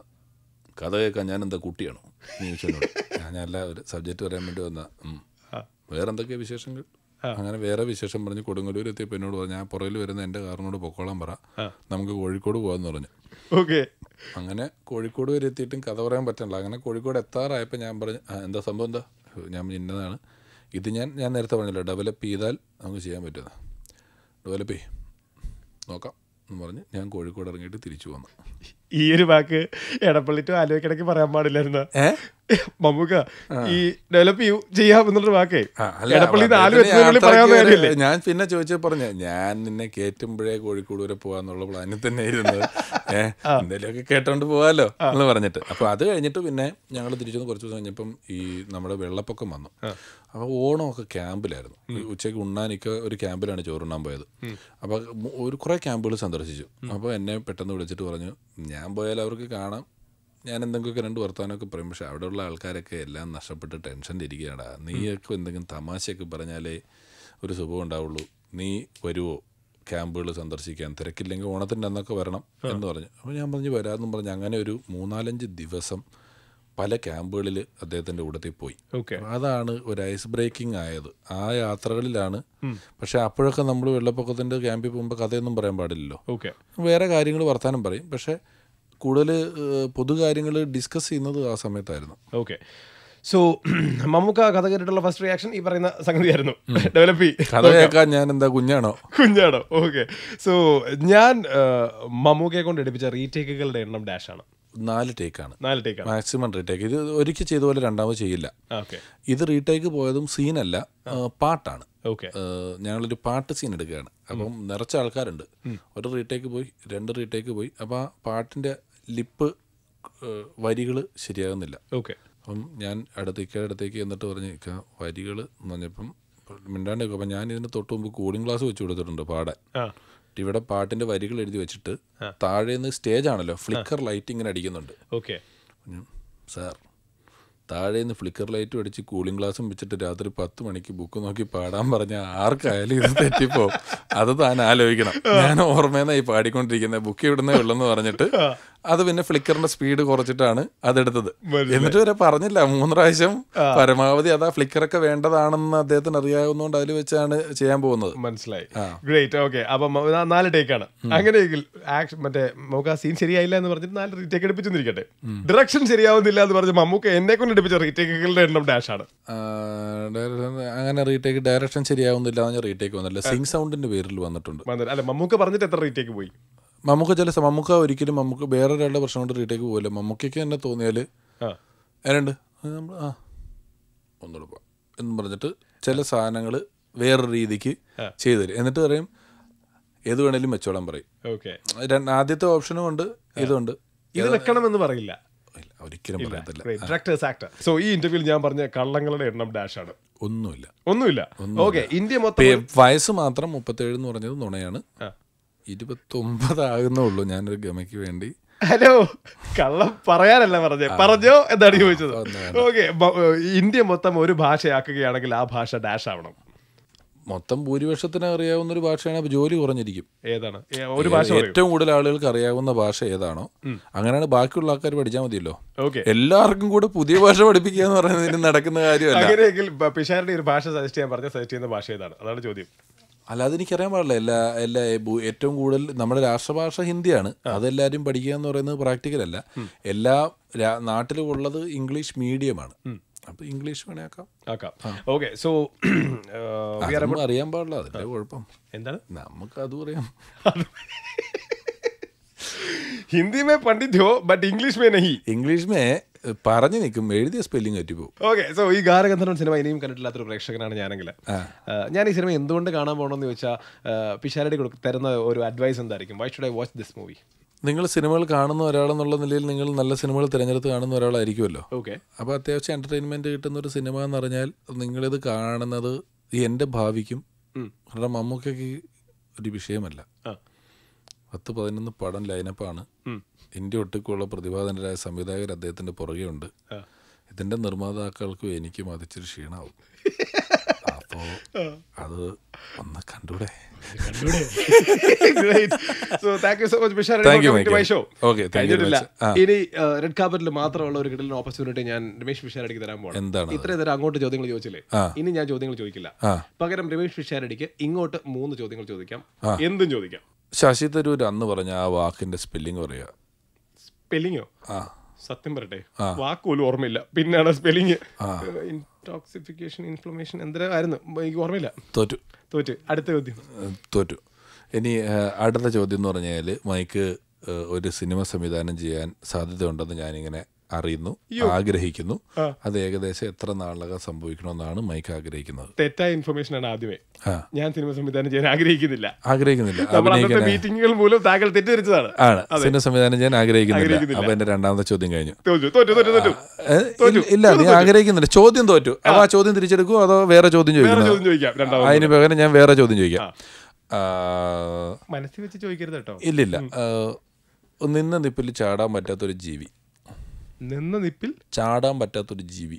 കഥ കേൾക്കാൻ ഞാൻ എന്താ കുട്ടിയാണോ എന്ന് ചോദിച്ചു എന്നോട് ഞാനല്ല ഒരു സബ്ജക്റ്റ് പറയാൻ വേണ്ടി വന്ന വേറെ എന്തൊക്കെയാ വിശേഷങ്ങൾ അങ്ങനെ വേറെ വിശേഷം പറഞ്ഞ് കൊടുങ്ങല്ലൂർ എത്തിയപ്പോൾ എന്നോട് പറഞ്ഞു ഞാൻ പുറകിൽ വരുന്ന എൻ്റെ കാറിനോട് പൊക്കോളാൻ പറ നമുക്ക് കോഴിക്കോട് പോകാമെന്ന് പറഞ്ഞു ഓക്കെ അങ്ങനെ കോഴിക്കോട് വരെ എത്തിയിട്ടും കഥ പറയാൻ പറ്റണില്ല അങ്ങനെ കോഴിക്കോട് എത്താറായപ്പോൾ ഞാൻ പറഞ്ഞു "ആ, എന്താ സംഭവം എന്താ ഞാൻ പറഞ്ഞു, ഇന്നതാണ് ഇത് ഞാൻ ഞാൻ നേരത്തെ പറഞ്ഞല്ലോ ഡെവലപ്പ് ചെയ്താൽ നമുക്ക് ചെയ്യാൻ പറ്റുന്ന ഡെവലപ്പ് ചെയ്യും നോക്കാം എന്ന് പറഞ്ഞ് ഞാൻ കോഴിക്കോട് ഇറങ്ങിയിട്ട് തിരിച്ചു വന്നു ഈ ഒരു വാക്ക് എടപ്പള്ളി ടു ആലോചിക്കിടയ്ക്ക് പറയാൻ പാടില്ലായിരുന്നു മമ്മൂക്ക ഈ ഡെവലപ്പ് ചെയ്യൂ ചെയ്യാം എന്നുള്ളൊരു വാക്കേ ആ, അല്ല, എടപ്പള്ളി അദ്ദേഹത്തിന് ആലോചിക്കുന്നുള്ളിൽ പറയാവുന്ന യാത്രയ്ക്ക് കാര്യമല്ലേ ഞാൻ പിന്നെ ചോദിച്ചു പറഞ്ഞ ഞാൻ നിന്നെ കയറ്റുമ്പോഴേ കോഴിക്കോട് വരെ പോവാന്നുള്ള പ്ലാനിൽ തന്നെ ഇരുന്നത് ഏഹ് എന്തെങ്കിലുമൊക്കെ കേട്ടോണ്ട് പോവാലോ എന്ന് പറഞ്ഞിട്ട് അപ്പൊ അത് കഴിഞ്ഞിട്ട് പിന്നെ ഞങ്ങൾ തിരിച്ചു വന്ന് കുറച്ച് ദിവസം കഴിഞ്ഞപ്പം ഈ നമ്മുടെ വെള്ളപ്പൊക്കം വന്നു അപ്പൊ ഓണമൊക്കെ ക്യാമ്പിലായിരുന്നു ഈ ഉച്ചയ്ക്ക് ഉണ്ണാനൊക്കെ ഒരു ക്യാമ്പിലാണ് ചോറുണ്ണാൻ പോയത് അപ്പൊ മു- ഒരു കുറെ ക്യാമ്പുകൾ സന്ദർശിച്ചു അപ്പോൾ എന്നെ പെട്ടെന്ന് വിളിച്ചിട്ട് പറഞ്ഞു ഞാൻ പോയാൽ അവർക്ക് കാണാം ഞാൻ എന്തെങ്കിലുമൊക്കെ രണ്ട് വർത്തമാനമൊക്കെ പറയും പക്ഷെ അവിടെയുള്ള ആൾക്കാരൊക്കെ എല്ലാം നഷ്ടപ്പെട്ട് ടെൻഷനിൽ ഇരിക്കുകയാടാ നീയൊക്കെ എന്തെങ്കിലും തമാശയൊക്കെ പറഞ്ഞാലേ ഒരു സുഖം ഉണ്ടാവുള്ളൂ നീ വരുവോ ക്യാമ്പുകൾ സന്ദർശിക്കാൻ തിരക്കില്ലെങ്കിൽ ഓണത്തിൻ്റെ അന്നൊക്കെ വരണം എന്ന് പറഞ്ഞു അപ്പോൾ ഞാൻ പറഞ്ഞു വരാമെന്നും പറഞ്ഞ് അങ്ങനെ ഒരു മൂന്നാലഞ്ച് ദിവസം പല ക്യാമ്പുകളിൽ അദ്ദേഹത്തിൻ്റെ കൂടത്തിൽ പോയി ഓക്കെ അതാണ് ഒരു ഐസ് ബ്രേക്കിംഗ് ആയത് ആ യാത്രകളിലാണ് പക്ഷെ അപ്പോഴൊക്കെ നമ്മൾ വെള്ളപ്പൊക്കത്തിൻ്റെ ക്യാമ്പിൽ പോകുമ്പോൾ കഥയൊന്നും പറയാൻ പാടില്ലല്ലോ ഓക്കെ വേറെ കാര്യങ്ങൾ വർത്താനം പറയും പക്ഷെ കൂടുതൽ പൊതു കാര്യങ്ങൾ ഡിസ്കസ് ചെയ്യുന്നത് ആ സമയത്തായിരുന്നു ഓക്കെ സോ മമ്മൂക്ക കഥ കേട്ടിട്ടുള്ള ഫസ്റ്റ് റിയാക്ഷൻ ഈ പറയുന്ന സംഗതിയായിരുന്നു ഡെവലപ്പ് കഥ കേൾക്കാൻ ഞാൻ എന്താ കുഞ്ഞാണോ കുഞ്ഞാണോ ഓക്കെ സോ ഞാൻ ആ, മമ്മൂക്കയെ കൊണ്ട് എടുപ്പിച്ച റീടേക്കുകളുടെ എണ്ണം ഡാഷ് ആണ് നാല് ടേക്കാണ് നാല് ടേക്കാണ് മാക്സിമം റീടേക്ക് ഇത് ഒരിക്കൽ ചെയ്ത പോലെ രണ്ടാമത് ചെയ്യില്ല ഓക്കെ ഇത് റീടേക്ക് പോയതും സീനല്ല ആ, പാട്ടാണ് ഓക്കെ ആ, ഞങ്ങളൊരു പാട്ട് സീൻ എടുക്കുകയാണ് അപ്പം നിറച്ച ആൾക്കാരുണ്ട് ഒരു റീടേക്ക് പോയി രണ്ട് റീടേക്ക് പോയി അപ്പോൾ ആ പാട്ടിൻ്റെ ലിപ്പ് വരികൾ ശരിയാകുന്നില്ല ഓക്കെ അപ്പം ഞാൻ അടുത്തേക്ക് അടുത്തേക്ക് എന്നിട്ട് പറഞ്ഞ് ഇക്ക വരികൾ എന്ന് പറഞ്ഞപ്പം മിണ്ടാണ്ട് അപ്പം ഞാൻ ഇതിന് തൊട്ട് മുമ്പ് കൂളിംഗ് ഗ്ലാസ് വെച്ച് കൊടുത്തിട്ടുണ്ട് പാടാൻ ആ ഇവിടെ പാട്ടിൻ്റെ വരികൾ എഴുതി വെച്ചിട്ട് താഴെ നിന്ന് സ്റ്റേജ് ആണല്ലോ ഫ്ലിക്കർ ലൈറ്റ് ഇങ്ങനെ അടിക്കുന്നുണ്ട് ഓക്കെ ഞാൻ, സാർ താഴെ നിന്ന് ഫ്ലിക്കർ ലൈറ്റും അടിച്ച് കൂളിംഗ് ഗ്ലാസും വെച്ചിട്ട് രാത്രി പത്ത് മണിക്ക് ബുക്ക് നോക്കി പാടാൻ പറഞ്ഞ ആർക്കായാലും ഇത് തെറ്റിപ്പോ അത് താൻ ആലോചിക്കണം ഞാൻ ഓർമ്മയെന്നാ ഈ പാടിക്കൊണ്ടിരിക്കുന്നത് ബുക്ക് ഇവിടുന്നേ ഉള്ളെന്ന് പറഞ്ഞിട്ട് അത് പിന്നെ ഫ്ലിക്കറിന്റെ സ്പീഡ് കുറച്ചിട്ടാണ് അതെടുത്തത് എന്നിട്ട് വരെ പറഞ്ഞില്ല മൂന്ന് പ്രാവശ്യം പരമാവധി അതാ ഫ്ലിക്കറൊക്കെ വേണ്ടതാണെന്ന് അദ്ദേഹത്തിന് അറിയാവുന്നതുകൊണ്ട് അതിൽ വെച്ചാണ് ചെയ്യാൻ പോകുന്നത് മനസ്സിലായി ഗ്രേറ്റ് ഓക്കെ അപ്പൊ മ- നാ- നാല് ടേക്കാണ് അങ്ങനെയെങ്കിൽ ആക്ഷൻ മറ്റേ മമ്മൂക്ക സീൻ ശരിയായില്ല എന്ന് പറഞ്ഞിട്ട് നാല് റീടേക്ക് എടുപ്പിച്ചെന്നിരിക്കട്ടെ ഡയറക്ഷൻ ശരിയാവുന്നില്ല എന്ന് പറഞ്ഞ് മമ്മൂക്ക എന്നെ കൊണ്ട് എടുപ്പിച്ച റീടേക്കുകളുടെ എണ്ണം ഡാഷ് ആണ് ആ, ഡയറക്ഷൻ അങ്ങനെ റീടേക്ക് ഡയറക്ഷൻ ശരിയാവുന്നില്ല എന്ന് റീടേക്ക് വന്നില്ല സിംഗ് സൗണ്ടിന്റെ പേരിൽ വന്നിട്ടുണ്ട് വന്നിട്ട് അല്ല മമ്മൂക്ക പറഞ്ഞിട്ട് എത്ര റീടേക്ക് പോയി മമ്മൂക്ക ചില സ- മമ്മൂക്ക ഒരിക്കലും മമ്മൂക്ക വേറൊരാളുടെ പ്രശ്നം കൊണ്ട് റീടേക്ക് പോകില്ല മമ്മൂക്കയ്ക്ക് തന്നെ തോന്നിയാൽ ആ എന്നുണ്ട് നമ്മൾ ആ ഒന്നുകൂടെ പോവാം എന്ന് പറഞ്ഞിട്ട് ചില സാധനങ്ങൾ വേറൊരു രീതിക്ക് ചെയ്തു തരും എന്നിട്ട് പറയും ഏത് വേണേലും വെച്ചോളാൻ പറയും ഓക്കെ രണ്ട് ആദ്യത്തെ ഓപ്ഷനും ഉണ്ട് ഇതുണ്ട് ഇത് വെക്കണമെന്ന് പറയില്ല ഇല്ല, ഒരിക്കലും പറയത്തില്ല ഡയറക്ടേഴ്സ് ആക്ടർ സോ ഈ ഇന്റർവ്യൂവിൽ ഞാൻ പറഞ്ഞ കള്ളങ്ങളുടെ എണ്ണം ഡാഷ് ആണ് ഒന്നുമില്ല ഒന്നുമില്ല ഓക്കെ ഇന്ത്യ മൊത്തം പേ- വയസ്സ് മാത്രം മുപ്പത്തേഴ് എന്ന് പറഞ്ഞത് നുണയാണ് ആ. ഇരുപത്തൊമ്പതാകുന്നേ ഉള്ളൂ ഞാനൊരു ഗമയ്ക്ക് വേണ്ടി ഹലോ കള്ളം പറയാനല്ല പറഞ്ഞേ പറഞ്ഞോ എന്താണ് ചോദിച്ചത് ഓക്കെ ഇന്ത്യ മൊത്തം ഒരു ഭാഷയാക്കുകയാണെങ്കിൽ ആ ഭാഷ ഡാഷ് ആവണം മൊത്തം ഭൂരിപക്ഷത്തിന് അറിയാവുന്ന ഒരു ഭാഷയാണ് അപ്പോൾ ജോലി കുറഞ്ഞിരിക്കും ഏതാണ് ഏ, ഒരു ഭാഷ പറയൂ ഏറ്റവും കൂടുതൽ ആളുകൾക്ക് അറിയാവുന്ന ഭാഷ ഏതാണോ അങ്ങനെയാണ് ബാക്കിയുള്ള ആൾക്കാർ പഠിച്ചാൽ മതിയല്ലോ ഓക്കെ എല്ലാവർക്കും കൂടെ പുതിയ ഭാഷ പഠിപ്പിക്കുക എന്ന് പറയുന്നതിന് നടക്കുന്ന കാര്യമല്ല അങ്ങനെയെങ്കിൽ ബ- പിഷാരുടെ ഒരു ഭാഷ സജസ്റ്റ് ചെയ്യാൻ പറഞ്ഞ സജസ്റ്റ് ചെയ്യുന്ന ഭാഷ ഏതാണ് അതാണ് ചോദ്യം അല്ലാതെ എനിക്കറിയാൻ പാടില്ല എല്ലാ എല്ലാ ഭൂ- ഏറ്റവും കൂടുതൽ നമ്മുടെ രാഷ്ട്രഭാഷ ഹിന്ദിയാണ് അതെല്ലാവരും പഠിക്കുക എന്ന് പറയുന്നത് പ്രാക്ടിക്കൽ അല്ല എല്ലാ രാ- നാട്ടിലും ഉള്ളത് ഇംഗ്ലീഷ് മീഡിയമാണ് അപ്പൊ ഇംഗ്ലീഷ് വേണേ ആക്കാം ആക്കാം ഓക്കെ സോ അതൊന്നും അറിയാൻ പാടില്ല അതിന്റെ കുഴപ്പം എന്താണ് നമുക്ക് അതും അറിയാം ഹിന്ദി മേ പണ്ഡിത് ഹോ ബട്ട് ഇംഗ്ലീഷ് മേ നഹി ഇംഗ്ലീഷ് മേ പറഞ്ഞു നിൽക്കും എഴുതിയ സ്പെല്ലിംഗ് പറ്റിപ്പോവും ഓക്കെ സോ ഈ ഗാനഗന്ധർവൻ സിനിമ ഇനിയും കണ്ടിട്ടില്ലാത്തൊരു പ്രേക്ഷകനാണ് ഞാനെങ്കിൽ ഞാൻ ഈ സിനിമ എന്തുകൊണ്ട് കാണാൻ പോകണമെന്ന് ചോദിച്ചാൽ പിഷാരടി കൊടുക്ക തരുന്ന ഒരു അഡ്വൈസ് എന്തായിരിക്കും why should I watch this movie നിങ്ങൾ സിനിമകൾ കാണുന്ന ഒരാളെന്നുള്ള നിലയിൽ നിങ്ങൾ നല്ല സിനിമകൾ തിരഞ്ഞെടുത്ത് കാണുന്ന ഒരാളായിരിക്കുമല്ലോ ഓക്കെ അപ്പോൾ അത്യാവശ്യം എൻ്റർടൈൻമെൻറ്റ് കിട്ടുന്ന ഒരു സിനിമ എന്ന് പറഞ്ഞാൽ നിങ്ങളിത് കാണുന്നത് ഈ എൻ്റെ ഭാവിക്കും കാരണം മമ്മൂക്കയ്ക്ക് ഒരു വിഷയമല്ല ആ പത്ത് പതിനൊന്ന് പടം ലൈനപ്പാണ് ഇന്ത്യ ഒട്ടുക്കുള്ള പ്രതിഭാതനരായ സംവിധായകർ അദ്ദേഹത്തിൻ്റെ പുറകെ ഉണ്ട് ആ. ഇതിൻ്റെ നിർമ്മാതാക്കൾക്കും എനിക്കും അതിച്ചൊരു ക്ഷീണാവും അപ്പോൾ അത് ഒന്ന് കണ്ടൂടെ Great. So, thank you so much, Bishar, for Thank you, coming to my Michael. show. Okay, thank you very കഴിഞ്ഞിട്ടില്ല. much. ആ. ഇനി റെഡ് കാർപ്പറ്റിൽ മാത്രമുള്ള ഒരു കിടലിന് ഓപ്പർച്യൂണിറ്റി ഞാൻ രമേശ് പിഷാരടിക്ക് തരാൻ പോകണം എന്താണ് ഇത്രയും നേരം അങ്ങോട്ട് ചോദ്യങ്ങൾ ചോദിച്ചില്ലേ ആ. ഇനി ഞാൻ ചോദ്യങ്ങൾ ചോദിക്കില്ല ആ. പകരം രമേശ് പിഷാരടിക്ക് ഇങ്ങോട്ട് മൂന്ന് ചോദ്യങ്ങൾ ചോദിക്കാം എന്തും ചോദിക്കാം ശശി തരൂർ അന്ന് പറഞ്ഞ ആ വാക്കിൻ്റെ സ്പെല്ലിംഗ് പറയുക സ്പെല്ലിങ്ങോ ആ സത്യം പറയട്ടെ വാക്ക് പോലും ഓർമ്മയില്ല പിന്നാണ് സ്പെല്ലിങ് ഇൻടോക്സിഫിക്കേഷൻ ഇൻഫ്ലമേഷൻ എന്തിനായിരുന്നു എനിക്ക് ഓർമ്മയില്ല തോറ്റു തോറ്റ് അടുത്ത ചോദ്യം ഏഹ് തോറ്റു ഇനി ഏഹ് അടുത്ത ചോദ്യം എന്ന് പറഞ്ഞാൽ മൈക്ക് ഏഹ് ഒരു സിനിമ സംവിധാനം ചെയ്യാൻ സാധ്യതയുണ്ടെന്ന് ഞാനിങ്ങനെ അറിയുന്നു ആഗ്രഹിക്കുന്നു അത് ഏകദേശം എത്ര നാളകം സംഭവിക്കണമെന്നാണ് മൈക്ക് ആഗ്രഹിക്കുന്നത് തെറ്റായ ഇൻഫർമേഷൻ ആണ് ആദ്യമേ ആ ഞാൻ സിനിമ സംവിധാനം ചെയ്യാൻ ആഗ്രഹിക്കുന്നില്ല ആഗ്രഹിക്കുന്നില്ല നമ്മൾ അന്നത്തെ അഭിനയിക്കാൻ മീറ്റിംഗുകൾ മൂലം താങ്കൾ തെറ്റിദ്ധരിച്ചതാണ് ആണ് സിനിമ സംവിധാനം ചെയ്യാൻ ആഗ്രഹിക്കുന്നില്ല ആഗ്രഹിക്കുന്നില്ല. അപ്പൊ എന്റെ രണ്ടാമത്തെ ചോദ്യം കഴിഞ്ഞു തോറ്റു തോറ്റു തോറ്റു തോറ്റു ഏഹ് ഇല്ല- ഇല്ല നീ ആഗ്രഹിക്കുന്നില്ല ചോദ്യം തോറ്റു അപ്പൊ ആ ചോദ്യം തിരിച്ചെടുക്കുമോ അതോ വേറെ ചോദ്യം വേറെ ചോദിക്കുന്നു ചോദ്യം ചോദിക്കാം രണ്ടാമത് അതിന് പകരം ഞാൻ വേറെ ചോദ്യം ചോദിക്കാം ആ, മനസ്സിൽ വെച്ച് ചോദിക്കരുത് കേട്ടോ ഇല്ലില്ല ആ, നിന്ന നിപ്പിൽ ചാടാൻ പറ്റാത്തൊരു ജീവി നിന്ന നിപ്പിൽ ചാടാൻ പറ്റാത്തൊരു ജീവി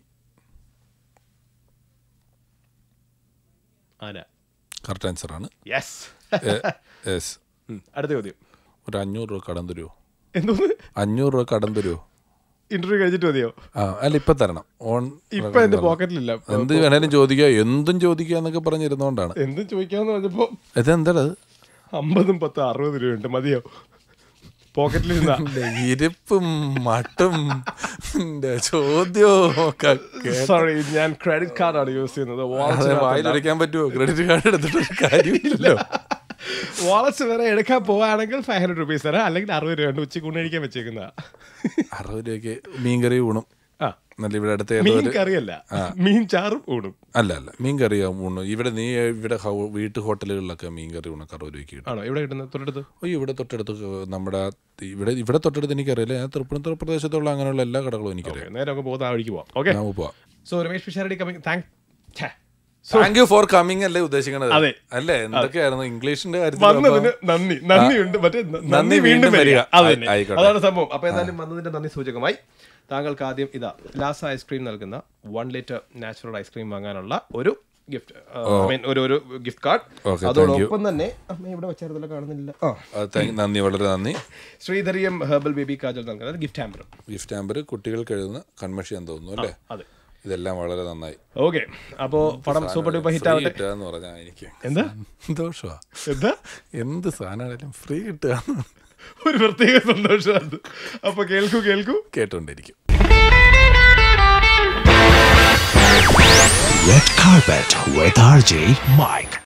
ആന കറക്റ്റ് ആൻസർ ആണ് യെസ് യെസ് അടുത്ത ചോദ്യം ഒരു അഞ്ഞൂറ് രൂപ കടം തരുമോ എന്തോന്ന് അഞ്ഞൂറ് രൂപ കടം തരുമോ ഇന്റർവ്യൂ കഴിഞ്ഞിട്ട് മതിയോ ആ അല്ല ഇപ്പൊ തരണം ഓൺ ഇപ്പൊ എന്റെ പോക്കറ്റിലില്ല എന്ത് വേണേലും ചോദിക്കുക എന്തും ചോദിക്കുക എന്നൊക്കെ പറഞ്ഞിരുന്നോണ്ടാണ് എന്തും ചോദിക്കാന്ന് പറഞ്ഞപ്പോ ഇതെന്താ അമ്പതും പത്ത് അറുപത് രൂപയുണ്ട് മതിയോ പോക്കറ്റിലിരുന്ന ഇരിപ്പും മട്ടും ന്റെ ചോദ്യവും ഒക്കെ കേട്ട് സോറി ഞാൻ ക്രെഡിറ്റ് കാർഡാണ് യൂസ് ചെയ്യുന്നത് അതെ, വായിലൊഴിക്കാൻ പറ്റുമോ ക്രെഡിറ്റ് കാർഡ് എടുത്തിട്ട് ഒരു കാര്യമില്ലല്ലോ വാളറ്റ്സ് വരെ എടുക്കാൻ പോവാണെങ്കിൽ ഫൈവ് ഹൺഡ്രഡ് റുപ്പീസ് തരാം അല്ലെങ്കിൽ അറുപത് രൂപ ഉണ്ട് ഉച്ചയ്ക്ക് ഊണഴിക്കാൻ വെച്ചേക്കുന്ന അറുപത് രൂപയ്ക്ക് മീൻകറി ഊണും ആ നല്ല ഇവിടെ അടുത്ത ഏതോ മീൻ ഒരു കറിയല്ല മീൻ ചാറും ഊണും അല്ല അല്ല മീൻ കറി ഊണ് ഇവിടെ നീ ഇവിടെ ഹൗ- വീട്ടു ഹോട്ടലുകളിലൊക്കെ മീൻ കറി ഊണൊക്കെ അറുപത് രൂപയ്ക്ക് കിട്ടും ആണോ ഇവിടെ കിട്ടുന്നത് തൊട്ടടുത്ത് അയ്യോ ഇവിടെ തൊട്ടടുത്ത് നമ്മുടെ ആ ഇവിടെ ഇവിടെ തൊട്ടടുത്ത് എനിക്കറിയില്ല ഞാൻ തൃപ്പൂണിത്തുറ പ്രദേശത്തുള്ള അങ്ങനെയുള്ള എല്ലാ കടകളും എനിക്കറിയാം നേരെ നമുക്ക് പോകുന്ന ആ വഴിക്ക് പോവാം ഓക്കെ നമുക്ക് പോവാം so Ramesh Pisharody coming thank thank you for coming അല്ലേ ഉദ്ദേശിക്കണത് അതെ. അല്ലേ എന്തൊക്കെയായിരുന്നു ഇംഗ്ലീഷിന്റെ കാര്യത്തിൽ വന്നതിന് നന്ദി നന്ദിയുണ്ട് മറ്റേ ന- നന്ദി വീണ്ടും വരിക അത് തന്നെ. ആയിക്കോട്ടെ. അതാണ് സംഭവം അപ്പൊ എന്തായാലും വന്നതിന്റെ നന്ദി സൂചകമായി താങ്കൾക്ക് ആദ്യം ഇതാ ലാസ ഐസ്ക്രീം നൽകുന്ന വൺ ലിറ്റർ നാച്ചുറൽ ഐസ്ക്രീം വാങ്ങാനുള്ള ഒരു ഗിഫ്റ്റ് മീൻ ഒരു ഒരു ഗിഫ്റ്റ് കാർഡ് Okay, അതോടൊപ്പം തന്നെ അമ്മ ഇവിടെ വെച്ചായിരുന്നല്ലോ കാണുന്നില്ല ആ ആ, thank- നന്ദി വളരെ നന്ദി ശ്രീധരിയം ഹെർബൽ ബേബി കാജൽ നൽകുന്നത് ഗിഫ്റ്റ് ഹാമ്പറും ഗിഫ്റ്റ് ആമ്പർ കുട്ടികൾക്ക് എഴുതുന്ന കൺമഷി എന്ന് തോന്നുന്നു അല്ലേ അതെ ഇതെല്ലാം വളരെ നന്നായി ഓക്കെ അപ്പോ പടം സൂപ്പർ ഡൂപ്പർ ഹിറ്റ് ഫ്രീ ആവട്ടെ കിട്ടുക എന്ന് പറഞ്ഞാൽ എനിക്ക് എന്താ സന്തോഷമാ എന്താ എന്ത് സാധനമാണെങ്കിലും ഫ്രീ കിട്ടുക എന്ന് ഒരു പ്രത്യേക സന്തോഷമാണ് അപ്പൊ കേൾക്കൂ കേൾക്കൂ കേട്ടോണ്ടിരിക്കും Red carpet with RJ Mike.